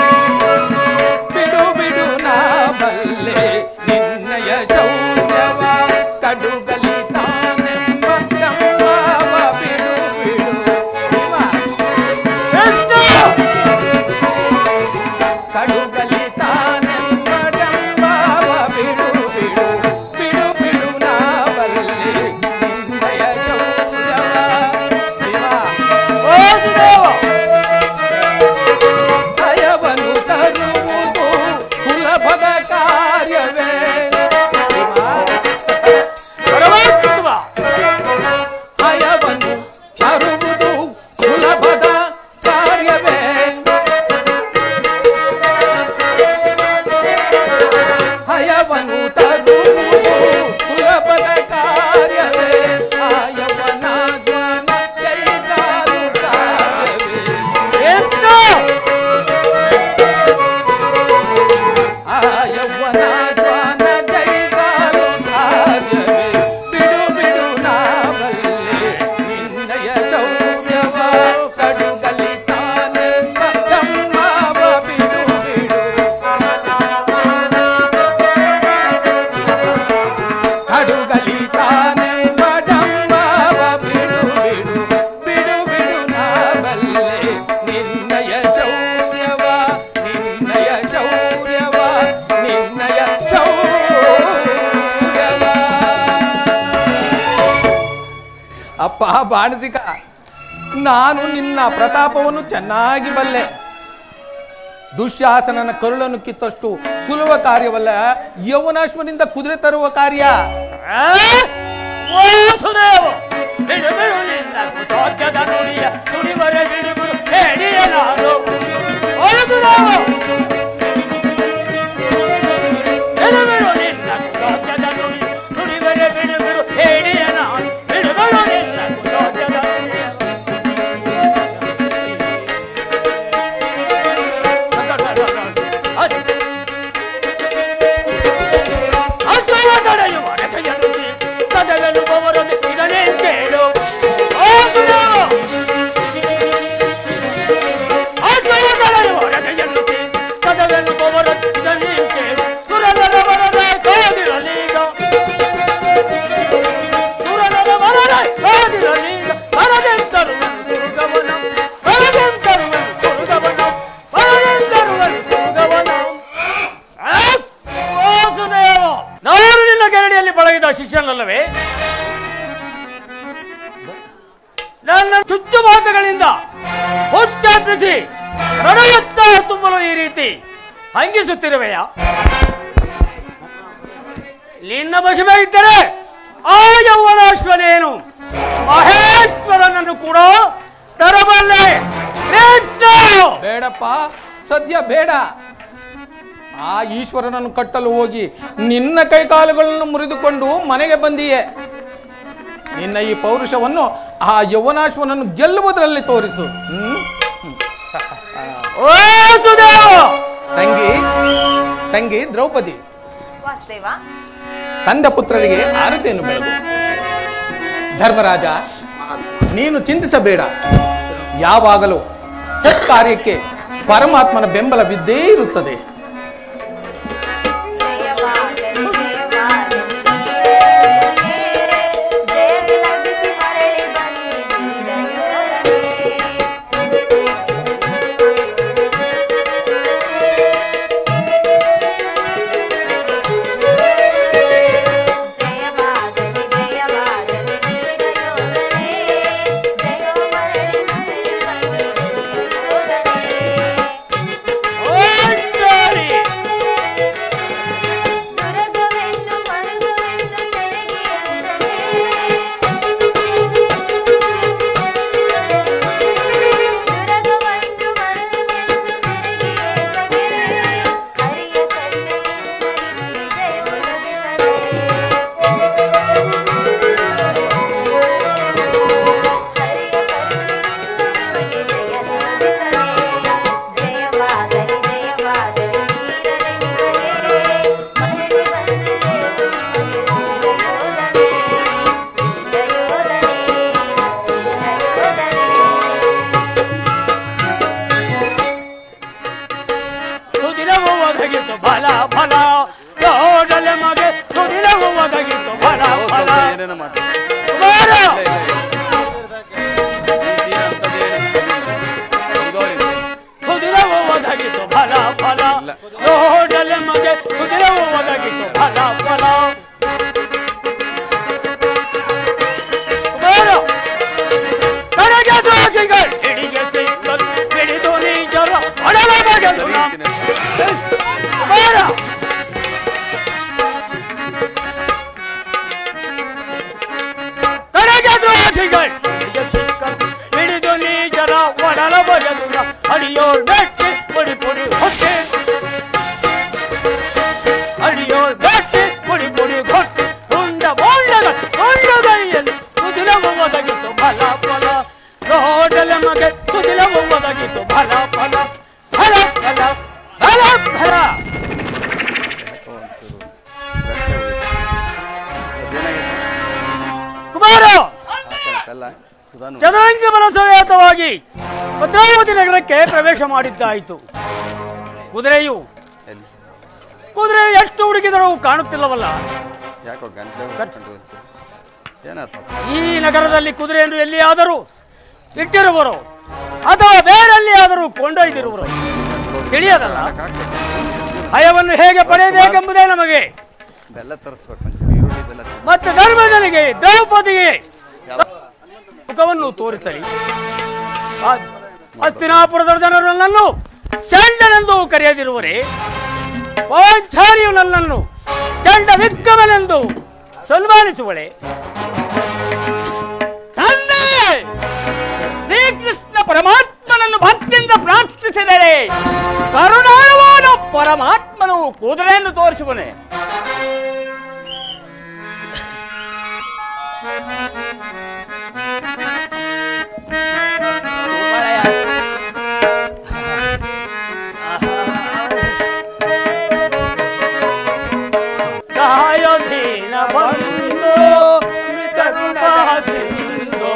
ಬಿಡು ಬಿಡು ನಾ ಬಲ್ಲೆ ನಿನ್ನಯ ಶೌರ್ಯವ ಕಡುಗಲಿ ತಾನೆಂಬ ಶಂಭವ ಬಿಡು ಬಿಡು ಭೀಮ, ಕೃಷ್ಣ ಕಡುಗಲಿ ತಾನೆಂಬ ಡಂಬವ ಬಿಡು ಬಿಡು ಬಿಡು ಬಿಡು ನಾ ಬಲ್ಲೆ ನಿನ್ನಯ ಶೌರ್ಯವ ಭೀಮ, ವಾಸುದೇವ ಭಯವನ್ನು ತರುವುದು ಸುಲಭದ ಕಾರ್ಯವೇ ಪರಮಾತ್ಮ ಭಯವನ್ನು ತರುವುದು ಸುಲಭದ ಕಾರ್ಯವೇ ಭಯವನ್ನು ತರುವುದು ಸುಲಭದ ಕಾರ್ಯವೇ ಆಯವನ ಜ್ಞಾನ ಕೈಗಾಲು ಕಾರ್ಯವೇ ಕೃಷ್ಣ ಆಯವ್ವನ ಜ್ವಾನ ಜೈಗಾಲು ಕಾರ್ಯವೇ ಬಿಡು ಬಿಡು ನಾ ಬಲ್ಲೆ ನಿನ್ನಯ ಶೌರ್ಯವ ಕಡುಗಲಿ ತಾನೆಂಬ ಚಮ್ಮವ ಬಿಡು ಬಿಡು ಕಡುಗಲಿ ತಾನೆಂಬ ಡಂಬವ ಬಿಡು ಬಿಡು ಬಿಡು ಬಿಡು ನಾ ಬಲ್ಲೆ ನಿನ್ನಯ ಶೌರ್ಯವ ನಿನ್ನಯ ಶೌರ್ಯವ ನಿನ್ನಯ ಶೌರ್ಯವ ಅಪ್ಪ ಬಾಣಸಿಕ ನಾನು ನಿನ್ನ ಪ್ರತಾಪವನ್ನು ಚೆನ್ನಾಗಿ ಬಲ್ಲೆ ದುಶ್ಯಾಸನನ ಕರುಳನ್ನು ಕಿತ್ತಷ್ಟು ಸುಲಭ ಕಾರ್ಯವಲ್ಲ ಯೌವನಾಶ್ವನಿಂದ ಕುದುರೆ ತರುವ ಕಾರ್ಯ ವಾಸುದೇವ ಬಿಡು ಬಿಡು ನಿನ್ನ ಕುತೋದ್ಯದ ನುಡಿಯ ನುಡಿವರೆ ಬಿಡು ಬಿಡು ಹೇಳಿಯ ನಾನು ವಾಸುದೇವ ಬಿಡು ಬಿಡು ನಿನ್ನ ಕುತೋದ್ಯದ ಮನುಷ್ಯನಲ್ಲವೇ ನನ್ನ ಚುಚ್ಚು ಮಾತುಗಳಿಂದ ಉಚ್ಚಾಟಿಸಿ ರಣಯುತ್ಸಾಹ ತುಂಬಲು ಈ ರೀತಿ ಹಂಗಿಸುತ್ತಿರುವೆಯ ನಿನ್ನ ಮಹಿಮೆ ಇದ್ದರೆ ಆ ಯೌವನಾಶ್ವನೇನು ಮಹೇಶ್ವರನನ್ನು ಕೂಡ ತರಬಲ್ಲೆ ನಿಂತು! ಬೇಡಪ್ಪ ಸದ್ಯ ಬೇಡ ಆ ಈಶ್ವರನನ್ನು ಕಟ್ಟಲು ಹೋಗಿ ನಿನ್ನ ಕೈಕಾಲುಗಳನ್ನು ಮುರಿದುಕೊಂಡು ಮನೆಗೆ ಬಂದಿಯೇ ನಿನ್ನ ಈ ಪೌರುಷವನ್ನು ಆ ಯೌವನಾಶ್ವನನ್ನು ಗೆಲ್ಲುವುದರಲ್ಲಿ ತೋರಿಸು ಹ್ಮ್? ಓ ಸುದೇವ ತಂಗಿ ತಂಗಿ ದ್ರೌಪದಿ ವಾಸುದೇವ ತಂದೆ ಪುತ್ರರಿಗೆ ಆರತಿಯನ್ನು ಬೆಳಗು ಧರ್ಮರಾಜ ನೀನು ಚಿಂತಿಸಬೇಡ ಯಾವಾಗಲೂ ಸತ್ಕಾರ್ಯಕ್ಕೆ ಪರಮಾತ್ಮನ ಬೆಂಬಲವಿದ್ದೇ ಇರುತ್ತದೆ ಜಯವಾಗಲಿ ಜಯವಾಗಲಿ ಜಯವಿಲಗಿಸಿ ಮರಳಿ ಬಂದಿದ್ದೀರಯೋಧನೆ. ಜಯವಾಗಲಿ ಜಯವಾಗಲಿ ವೀರಯೋಧನೆ. ಜಯೋ ಮರಳಿ ಮರಳಿ ಬಂದಿದ್ದೀರಯೋಧನೆ. ಓಂಕಾರಿ! ಮರುಗುವೆನ್ನು ಮರುಗುವೆನ್ನು ತೆರೆಗೆ ದುರಗುವನ್ನು ಮರುಗುವೆನ್ನು ತೆರೆಗೆ ಹರಿಯ ಕರುಣೆಯಿಂದ ಜಯವು ಲಭಿಸಲೇ ಹರಿಯ ಕರುಣೆಯಿಂದ ನಮಗೆ ಜಯ ಲಭಿಸಲೇ ಜಯವಾಗಲಿ ಜಯವಾಗಲಿ ವೀರನಿಗೆ ಮರಳಿ ಬಂದು ಜಯವು ನಿಮಗೆ ಜಯೋಧನೆ ಜಯೋಧನೆ ಸುದಿನವು ಒದಗಿತು ಫಲ ಫಲ ನೋಡಲೆ ಮಗೆ ಸುದಿನವು ಒದಗಿತು ಫಲ ಫಲ ಏನೇನೋ ಮಾಡಿ ಕುಮಾರ! ಸುದಿನವು ಒದಗಿತು ಫಲ ಫಲ ನೋಡಲೆ ಮಗೆ ಸುದಿನವು ಒದಗಿತು ಫಲ ಫಲ ಕುಮಾರ! ಕಡೆಗೆ ದ್ರೋಹಿಗಳು ಹಿಡಿಗೆ ಸಿಕ್ಕರು ಹಿಡಿದು ನೀಜರು ಅಡಲ ಬಗೆದು ಕುಮಾರ! ಕಡೆಗೆ ದ್ರೋಹಿಗಳು ಹಿಡಿಗೆ ಸಿಕ್ಕರು ಹಿಡಿದು ನೀಜರ ಒಡಲ ಬಗೆದು ಅಡಿಯೋಳ್ ಬೆಟ್ಟಿ ಪುಡಿ ಪುಡಿ ಹೊಟ್ಟೆ ಅಡಿಯೋಳ್ ಬೆಟ್ಟಿ ಪುಡಿ ಪುಡಿ ಹೊಟ್ಟೆ ಉಂಡ ಬೋಂಡದ ಉಂಡಗೈಯಲ್ಲಿ ಸುದಿಲವು ಒದಗಿತು ಫಲ ಫಲ ನೋಡಲ ಮಗೆ ಸುದಿಲವು ಒದಗಿತು ಫಲ ಫಲ ಫಲ ಫಲ ಫಲ ಫಲ ಕುಮಾರ ಚದುರಂಗ ಬಲ ಸಮೇತವಾಗಿ ಭದ್ರಾವತಿ ನಗರಕ್ಕೆ ಪ್ರವೇಶ ಮಾಡಿದ್ದಾಯಿತು ಕುದುರೆಯು ಕುದುರೆ ಎಷ್ಟು ಹುಡುಕಿದರೂ ಕಾಣುತ್ತಿಲ್ಲವಲ್ಲ ಯಾಕೋ ಗಂಟೆ ಏನಾಯ್ತು ಈ ನಗರದಲ್ಲಿ ಕುದುರೆಯನ್ನು ಎಲ್ಲಿಯಾದರೂ ಇಟ್ಟಿರುವರು ಅಥವಾ ಬೇರೆಲ್ಲಿಯಾದರೂ ಕೊಂಡೊಯ್ದಿರುವರು ತಿಳಿಯದಲ್ಲ ಭಯವನ್ನು ಹೇಗೆ ಪಡೆಯಬೇಕೆಂಬುದೇ ನಮಗೆ ಬೆಲ್ಲ ತರಿಸ್ಬೇಕು ಮನುಷ್ಯನಿಗೆ ಈರುಳ್ಳಿ ಬೆಲ್ಲ ತರ್ಸ್ಬೇಕು. ಮತ್ತೆ ಧರ್ಮಜನಿಗೆ ದ್ರೌಪದಿಗೆ ಮುಖವನ್ನು ತೋರಿಸಲಿ ಆ- ಹಸ್ತಿನಾಪುರದ ಜನರು ನನ್ನನ್ನು ಚಂಡನೆಂದು ಕರೆಯದಿರುವರೆ ಪಾಂಚಾಲಿಯು ನನ್ನನ್ನು ಚಂಡ ವಿಕ್ರಮನೆಂದು ಸನ್ಮಾನಿಸುವಳೆ ತಂದೆ ಶ್ರೀಕೃಷ್ಣ ಪರಮಾತ್ಮನನ್ನು ಭಕ್ತಿಯಿಂದ ಪ್ರಾರ್ಥಿಸಿದರೆ ಕರುಣಾಳವಾದ ಪರಮಾತ್ಮನು ಕುದುರೆಯನ್ನು ತೋರಿಸುವನೆ ಕಾಯೋಧೀನ ಬಂದು ಕರುಣಾ ಸಿಂಧು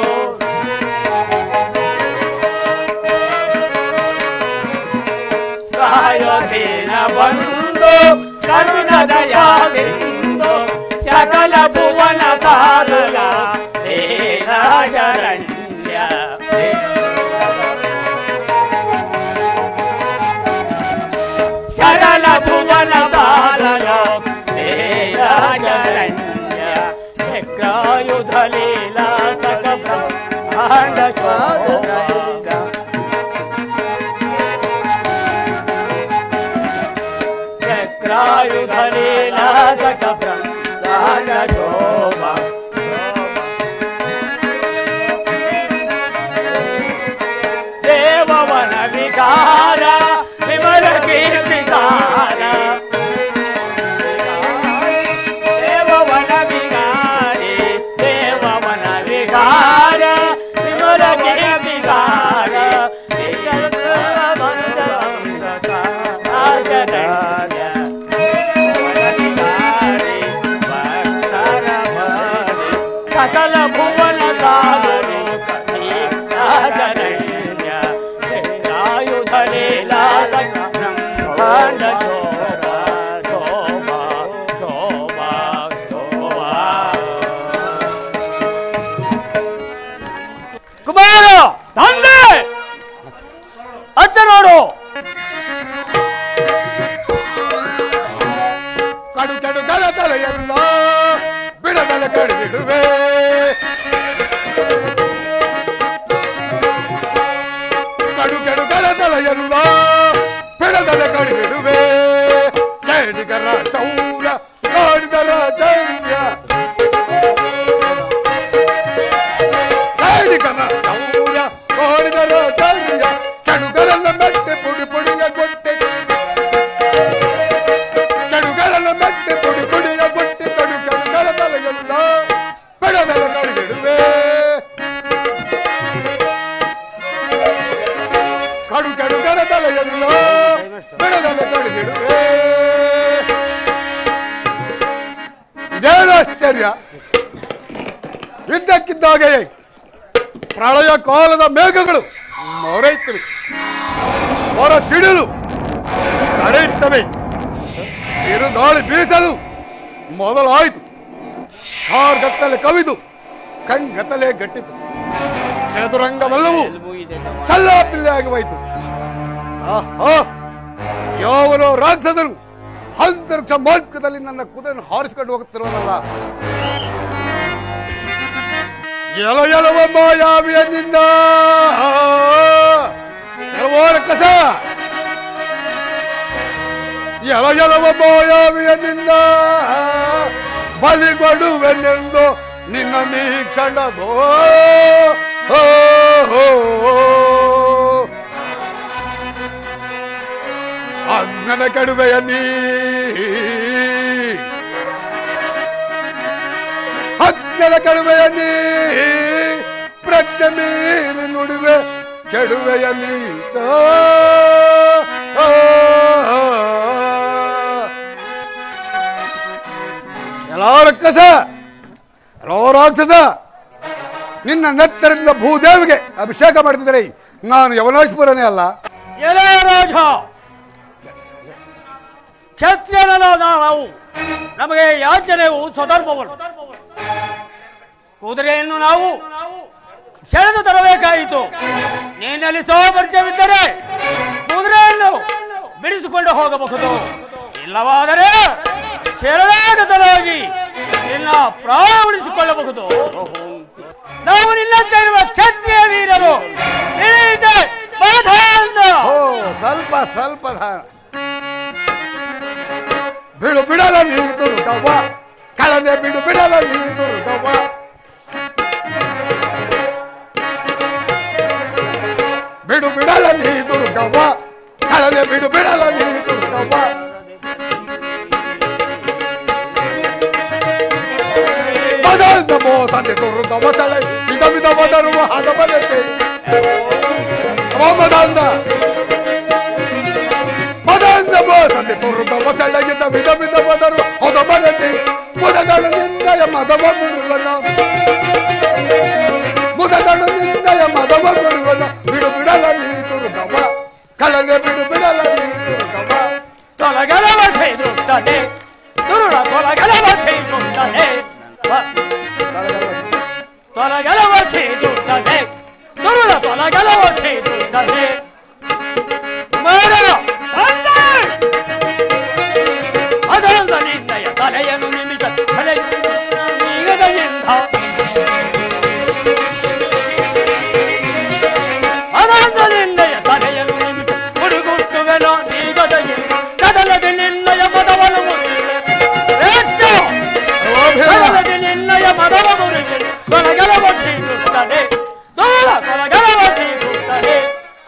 ಕಾಯೋಧೀನ ಬಂದು ಕರುಣ ದಯಾವಿಂದು ಸಕಲ ಭುವನ ಸಾಧನ ದೇಹ ಶರಣ್ಯ ಶರಣ ಭುವನ ಸಾಧನ ದೇಹ ಶರಣ್ಯ ಕಡು ಕೆಡು ಕಡದಲೆಯಲ್ಲ ಬಿಡದಲೆ ಕಡಿಬಿಡುವೆ ಕೇಡಿಗರ ಚೌರ ಕಾಡಿದರ ಚೌರ್ಯ ಕೇಡಿಗರ ಚೌರ ಕಾಡಿದರ ಚೌರ್ಯ ಕೆಡುಗರನ್ನ ಮೆಟ್ಟೆ ಪುಡಿ ಪುಡಿಯ ಗೊಟ್ಟೆ ಕೆಡುಗರನ್ನ ಮೆಟ್ಟೆ ಪುಡಿ ಪುಡಿಯ ಗೊಟ್ಟೆ ಕಡು ಕೆಡುಗರ ತಲೆಯಲ್ಲ ಬಿಡದಲೆ ಕಡಿಬಿಡುವೆ ಕಡು ಕೆಡುಗರ ತಲೆಯಲ್ಲ ಬಿಡದಲೆ ಕಡಿಬಿಡುವೆ ಇದೇನು ಆಶ್ಚರ್ಯ ಇದ್ದಕ್ಕಿದ್ದಾಗೆ ಪ್ರಳಯ ಕಾಲದ ಮೇಘಗಳು ಮೊರೆಯುತ್ತವೆ ಹೊರ ಸಿಡಿಲು ನಡೆಯುತ್ತವೆ ಗಾಳಿ ಬೀಸಲು ಮೊದಲಾಯಿತು ಕಾರ್ಗತ್ತಲೆ ಕವಿದು ಕಣ್ಗತ್ತಲೆ ಗಟ್ಟಿತು ಚದುರಂಗವೆಲ್ಲವೂ ಚಲ್ಲಾಪಿಲ್ಲಾಗಿ ಹೋಯಿತು ಆಹಾ ಯಾವನೋ ರಾಕ್ಷಸರು ಅಂತರಿಕ್ಷ ಮಾರ್ಗದಲ್ಲಿ ನನ್ನ ಕುದುರೆಯನ್ನು ಹಾರಿಸಿಕೊಂಡು ಹೋಗುತ್ತಿರುವನಲ್ಲ ಎಲ ಎಲವ ಮಾಯಾವಿಯ ನಿನ್ನ ಎಲವೋರ ಕಸ ಎಲ ಎಲವ ಮಾಯಾವಿಯ ನಿನ್ನ ಬಲಿಗೊಡುವೆನೆಂದು ನಿನ್ನ ಮೀಕ್ಷಣದೋ ಓ, ಓ, ಓ. ಅಜ್ಞನ ಕಡುವೆಯ ನೀ ಅಜ್ಞನ ಕಡುವೆಯ ನೀ ಪ್ರಜ್ಞೆ ಮೀರಿ ನುಡಿವೆ ಕೆಡುವೆಯ ನೀತ ಎಲ್ಲೋ ರಕ್ಕಸ ಎಲ್ಲೋ ರಾಕ್ಷಸ ನಿನ್ನ ನೆತ್ತರದಿಂದ ಭೂದೇವಿಗೆ ಅಭಿಷೇಕ ಮಾಡ್ತಿದ್ರೆ ನಾನು ಯವನಾಶ್ಪುರನೇ ಅಲ್ಲ ಎಲೆ ರಾಜ ಕ್ಷತ್ರಿಯನಾದ ನಾವು ನಮಗೆ ಯಾಚನೆಯು ಸ್ವಧರ್ಮವನ್ನು ಕುದುರೆಯನ್ನು ನಾವು ಸೆಳೆದು ತರಬೇಕಾಯಿತು ನೀನಲ್ಲಿ ಸೋಪರಿಚಯವಿದ್ದರೆ ಕುದುರೆಯನ್ನು ಬಿಡಿಸಿಕೊಂಡು ಹೋಗಬಹುದು ಇಲ್ಲವಾದರೆ ಶರಣಾಗತರಾಗಿ ನಿನ್ನ ಪ್ರಾಣ ಉಳಿಸಿಕೊಳ್ಳಬಹುದು ನಾವು ನಿನ್ನಂತೆ ಇರುವ ಕ್ಷತ್ರಿಯ ವೀರರು ತಿಳಿಯಿತೆ ಬಾಧಾಂತ. ಓ ಸ್ವಲ್ಪ ಸ್ವಲ್ಪ ಧಾರ ಬಿಡು ಬಿಡಲ ನೀ ದುರ್ಗವ್ವ ಕಳನೆ ಬಿಡು ಬಿಡಲ ನೀ ದುರ್ಗವ್ವ ಬಿಡು ಬಿಡಲ ನೀ ದುರ್ಗವ್ವ ಕಳನೆ ಬಿಡು ಬಿಡಲ ನೀ ದುರ್ಗವ್ವ ಮದಂದ ಮೋಸದೆ ದುರ್ಗವ್ವ ತಲೆ ವಿಧ ವಿಧ ಬದರುವ ಹದ ಬದತೆ ಮದಂದ ಮದಂದ ಮೋಸದೆ ದುರ್ಗವ್ವ ಸೆಳಗಿದ ವಿಧ ವಿಧ ಬದರು ಹೊದ ಬದತೆ ಮುದದಳ ನಿಂದಯ ಮದವ ಬಿಡುವನ ಮುದದಳ ನಿಂದಯ ಮದವ ಬಿಡುವನ ಬಿಡು ಬಿಡಲ ನೀ ದುರ್ಗವ್ವ ಕಳನೆ ಬಿಡು ಬಿಡಲ ನೀ ದುರ್ಗವ್ವ ತೊಲಗಲವ ചെയ്തുತ್ತದೆ ದುರುಳ ತೊಲಗಲವ ചെയ്തുತ್ತದೆ ತೊಲಗಲವ ചെയ്തുತ್ತದೆ ದುರುಳ ತೊಲಗಲವ ചെയ്തുತ್ತದೆ ಕುಮಾರ ತಂದೆ! ಅದೊಂದ ನಿನ್ನಯ ತಲೆಯನ್ನು ನಿಮಿಷ ತಲೆ ನೀಗದೆಯಿಂದ ಅದೊಂದ ನಿನ್ನಯ ತಲೆಯನ್ನು ನಿಮಿಷ ಹುಡುಗುಟ್ಟುವೆನೋ ನೀಗದೆಯಿಂದ ಕದಲದೆ ನಿನ್ನಯ ಮದವನ್ನು ಮುರಿಯುವೆ ರೇಟ್ಟ! ಕದಲದೆ ನಿನ್ನಯ ಮದವ ಮುರಿಯುವೆ ತೊಲಗಲವ ചെയ്ದುತ್ತದೆ ದುರುಳ ತೊಲಗಲವ ചെയ്ದುತ್ತದೆ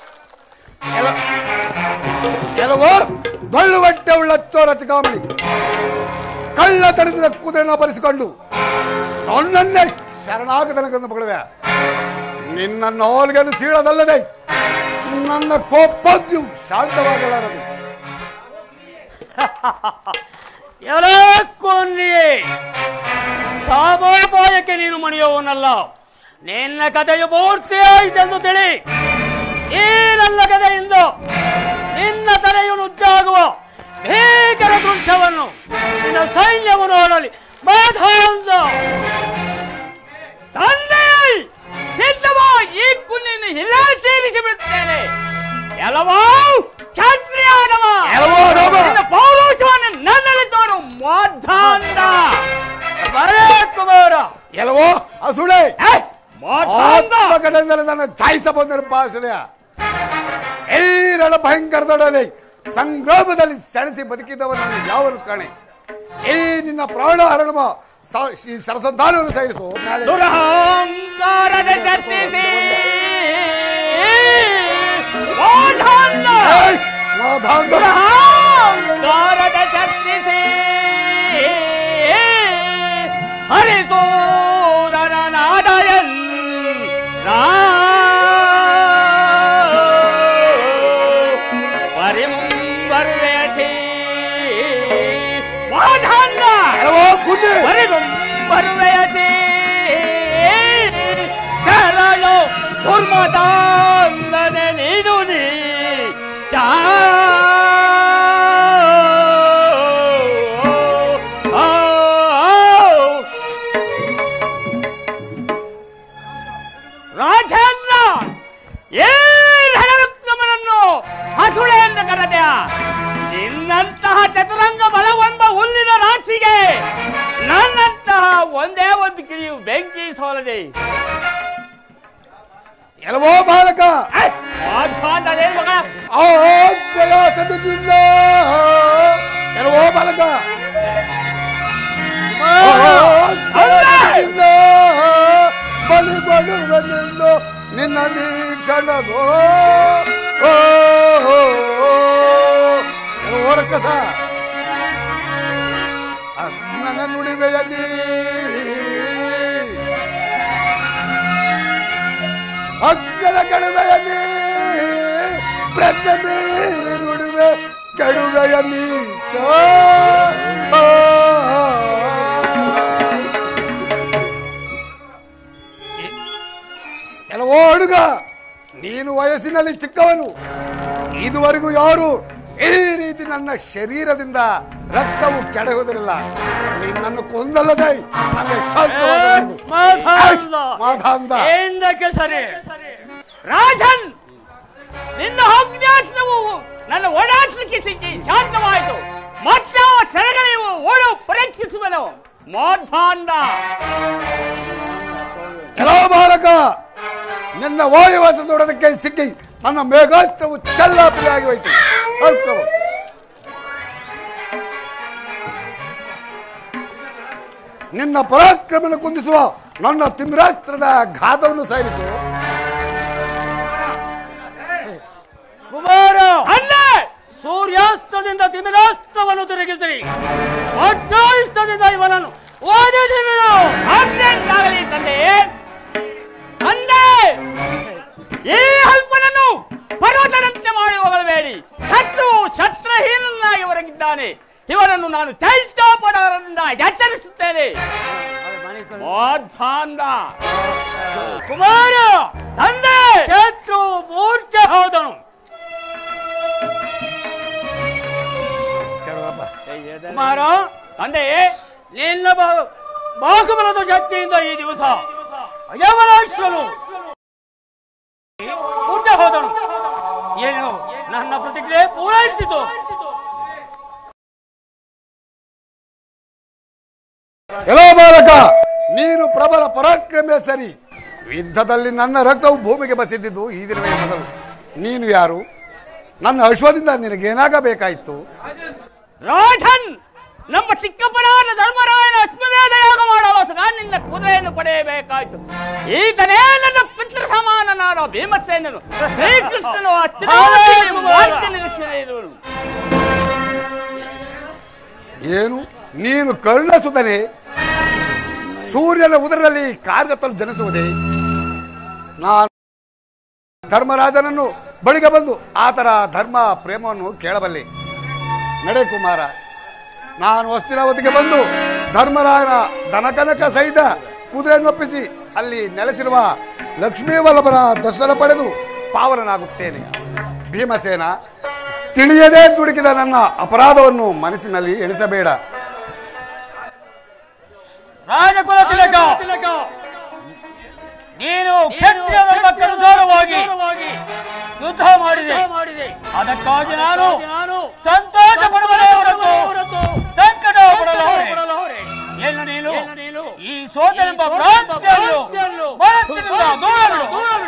ಕೆಲವು ಡೊಳ್ಳು ಹೊಟ್ಟೆ ಉಳ್ಳ ಚೋರ ಚಿಕಾಮಣಿ ಕಳ್ಳತನದ ಕುದುರೆನ ಬರೆಸಿಕೊಂಡು ನನ್ನನ್ನೇ ಶರಣಾಗತನಕಂದು ಮಗಳುವೆ ನಿನ್ನ ನಾಲ್ಗೆನು ಸೀಳದಲ್ಲದೆ ನನ್ನ ಕೋಪದ್ಯು ಶಾಂತವಾಗಲಾರದು ಎಲೆ ಕೊನ್ನಿಯೇ ಸಾಮೋಪಾಯಕ್ಕೆ ನೀನು ಮಣಿಯುವವನಲ್ಲ ನಿನ್ನ ಕಥೆಯು ಪೂರ್ತಿಯಾಯಿತೆಂದು ತಿಳಿ ಈ ನನ್ನ ಕಥೆಯಿಂದ ನಿನ್ನ ತಲೆಯು ನುಜ್ಜಾಗುವ ಭೀಕರ ದೃಶ್ಯವನ್ನು ನಿನ್ನ ಸೈನ್ಯವು ನೋಡಲಿ ಮಾಧಾಂತ ತಂದೆ ಸಿದ್ಧವ ಈ ಕುನ್ನಿಯನ್ನು ಎಲ್ಲ ಸೇರಿಸಿ ಬಿಡುತ್ತೇನೆ ಎಲ್ಲವೋ ಕ್ಷತ್ರಿಯಾದವ ಎಲ್ಲವೋ ರಾಮ. ನಿನ್ನ ಪೌರುಷವನ್ನು ನನ್ನಲ್ಲಿ ತೋರು ಮಾಧಾಂತ ಬರೇ ಕುಮಾರ ಎಲ್ಲವೋ ಅಸುಳೆ ಮಾಧಾಂತ ಆತ್ಮಕಡೆಯಿಂದಲೇ ನನ್ನ ಚಾಯಿಸಬಹುದನ್ನು ಭಾವಿಸಿದೆ ಈ ರಣ ಭಯಂಕರದೊಡನೆ ಸಂಗ್ರಾಮದಲ್ಲಿ ಸೆಣಸಿ ಬದುಕಿದವನನ್ನು ಯಾವನು ಕಾಣೆ ಈ ನಿನ್ನ ಪ್ರಾಣ ಹರಣವ ಸ- ಈ ಸರಸಂಧಾನವನ್ನು ಸಹಿಸು ನಾಳೆ ದುರಹಂಕಾರದ ಶಕ್ತಿಸಿ ಮಾಧಾನ್ನ ಏಯ್, ಮಾಧಾಂಗ. ದುರಹಂಕಾರದ ಶಕ್ತಿಸಿ ಹರಿಸೂರನ ನಾದಯನ್ ಪರಿಮುಂಬರ್ವೆಯತಿ ಮಾಧಾನ್ನ ಎಲವೋ ಗುಂಡಿ ಬರುವೆಯತಿ ಕರಳು ದುರ್ಮತಾಂಗನೆ ನೀನು ನೀ ಚಾ ರಾಜೇಂದ್ರ ಏ ರಣವಿಕ್ರಮನನ್ನು ಹಸುಳೆ ಎಂದು ಕರೆದ ನಿನ್ನಂತಹ ಚತುರಂಗ ಬಲವೆಂಬ ಹುಲ್ಲಿನ ರಾಶಿಗೆ ನನ್ನಂತಹ ಒಂದೇ ಒಂದು ಕಿಳಿಯು ಬೆಂಕಿ ಸೋಲದೆ ಎಲವೋ ಬಾಲಕ ಮಾಧ್ವಾಂತದೇನು ಮಗ ಆಜ್ಞೆಯಾಸದಿಂದ ಎಲವೋ ಬಾಲಕ ಆಜ್ಞೆಯಾಸದಿಂದ ಬಲಿಗೊಳ್ಳುವನೆಂದು ನಿನ್ನ ನೀಕ್ಷಣಗೋ ಓ ಓರಕ್ಕಸ ನನ್ನ ನುಡಿವೆಯಲ್ಲಿ ಅಗ್ಗದ ಕಡಿಮೆಯಲ್ಲಿ ಪ್ರಜ್ಞೆ ಮೀರಿ ನುಡಿವೆ ಕೆಡುವೆಯಲ್ಲಿ ಕೆಲವೋ ಹುಡುಗ ನೀನು ವಯಸ್ಸಿನಲ್ಲಿ ಚಿಕ್ಕವನು ಇದುವರೆಗೂ ಯಾರು ಈ ರೀತಿ ನನ್ನ ಶರೀರದಿಂದ ರಕ್ತವು ಕೆಡಹುವುದಿಲ್ಲ ನಿನ್ನನ್ನು ಕೊಂದಲ್ಲದೆ ನನಗೆ ಶಾಂತವಾಗಬೇಕು. ಮಾಧಾಂಧ ಏನಕ್ಕೆ ಸರಿ ರಾಜನ್ ನಿನ್ನ ಅಜ್ಞಾತವು ನನ್ನ ಓಡಾಟಕ್ಕೆ ಸಿಕ್ಕಿ ಶಾಂತವಾಯಿತು ಮತ್ತೆ ಸೆರೆಗಳೆಯುವ ಓಡು ಪರೀಕ್ಷಿಸುವನು ಮಾಧಾಂಡ ಕೆಲವು ಬಾಲಕ ನಿನ್ನ ವಾಯುವಾದ ನೋಡೋದಕ್ಕೆ ಸಿಕ್ಕಿ ನನ್ನ ಮೇಘಾಸ್ತ್ರವು ಚಲ್ಲಾಪಿಲಿಯಾಗಿ ಹೋಯ್ತು ಹೊರಡ್ಕೊ. ನಿನ್ನ ಪರಾಕ್ರಮನ ಕುಂದಿಸುವ ನನ್ನ ತಿಮ್ರಾಸ್ತ್ರದ ಘಾತವನ್ನು ಸಾರಿಸು ಕುಮಾರ ಅಲ್ಲ ಸೂರ್ಯಾಸ್ತದಿಂದ ತಿಮಿರಾಸ್ತವನ್ನು ತಿರುಗಿಸಿರಿ ವಜ್ರಾಸ್ತದಿಂದ ಇವನನ್ನು ಓದಿಸಿ ಬಿಡು ಆಗ್ಲಿ ತಂದೆ ತಂದೆ ಈ ಅಲ್ಪನನ್ನು ಪರ್ವತದಂತೆ ಮಾಡಿ ಹೋಗಬೇಡಿ ಶತ್ರು ಶಸ್ತ್ರಹೀನನಾಗಿ ಹೊರಗಿದ್ದಾನೆ ಇವನನ್ನು ನಾನು ಚೈತ್ಯೋಪಚಾರದಿಂದ ಎಚ್ಚರಿಸುತ್ತೇನೆ ಮಾಧಾಂಧ ಕುಮಾರ ತಂದೆ ಶತ್ರು ಮೂರ್ಛೆ ಹೋದನು ಕುಮಾರ ತಂದೆ ನಿನ್ನ ಬಾ- ಬಾಹುಬಲದ ಶಕ್ತಿಯಿಂದ ಈ ದಿವಸ ಅಯವರಾಶ್ವನು ಮೂರ್ಛೆ ಹೋದನು ಏನು ನನ್ನ ಪ್ರತಿಕ್ರಿಯೆ ಪೂರೈಸಿತು ಎಲ್ಲೋ ಬಾಲಕ ನೀನು ಪ್ರಬಲ ಪರಾಕ್ರಮೆ ಸರಿ ಯುದ್ಧದಲ್ಲಿ ನನ್ನ ರಕ್ತವು ಭೂಮಿಗೆ ಬಸಿದ್ದಿದ್ದು ಈ ದಿನವೇ ಮೊದಲು ನೀನು ಯಾರು ನನ್ನ ಅಶ್ವದಿಂದ ನಿನಗೇನಾಗಬೇಕಾಯಿತು ರಾಜನ್ ನಮ್ಮ ಚಿಕ್ಕಪ್ಪನಾದ ಧರ್ಮರಾಯನ ಅಶ್ವಮೇಧ ಯಾಗ ಮಾಡಲು ಸಹ ನಿನ್ನ ಕುದುರೆಯನ್ನು ಪಡೆಯಬೇಕಾಯ್ತು ಈತನೇ ನನ್ನ ಪಿತೃ ಸಮಾನನಾದ ಭೀಮಸೇನನು ಶ್ರೀಕೃಷ್ಣನು ಅಚ್ಯುತಾನಂದನಿಗೆ ಮಾರ್ಗ ನಿರೀಕ್ಷೆಯಿರುವನು. ಏನು ನೀನು ಕರುಣಸುತ್ತನೆ ಸೂರ್ಯನ ಉದರದಲ್ಲಿ ಕಾರ್ಗತ್ತಲು ಜನಿಸುವುದೇ ನಾನು ಧರ್ಮರಾಜನನ್ನು ಬಳಿಗೆ ಬಂದು ಆತರ ಧರ್ಮ ಪ್ರೇಮವನ್ನು ಕೇಳಬಲ್ಲೆ ನಡೆ ಕುಮಾರ ನಾನು ಹೊಸ್ತಿನಾವತಿಗೆ ಬಂದು ಧರ್ಮರಾಯನ ದನಕನಕ ಸಹಿತ ಕುದುರೆಯನ್ನೊಪ್ಪಿಸಿ ಅಲ್ಲಿ ನೆಲೆಸಿರುವ ಲಕ್ಷ್ಮೀ ವಲ್ಲಭನ ದರ್ಶನ ಪಡೆದು ಪಾವನನಾಗುತ್ತೇನೆ ಭೀಮಸೇನ ತಿಳಿಯದೇ ದುಡುಕಿದ ನನ್ನ ಅಪರಾಧವನ್ನು ಮನಸ್ಸಿನಲ್ಲಿ ಎಣಿಸಬೇಡ ರಾಜಕುಲ ತಿಲಕ ನೀನು ಕ್ಷತ್ರಿಯ ಧರ್ಮಕ್ಕನುಸಾರವಾಗಿ ಯುದ್ಧ ಮಾಡಿದೆ ಅದಕ್ಕಾಗಿ ನಾನು ಸಂತೋಷ ಪಡುವುದೇ ಹೊರತು ಸಂಕಟ ಪಡಲಾರೆ ಏನು ನೀನು ಈ ಸೋತನೆಂಬ ಭ್ರಾಂತಿಯನ್ನು ಮನಸ್ಸಿನಿಂದ ದೂರ ಬಿಡು.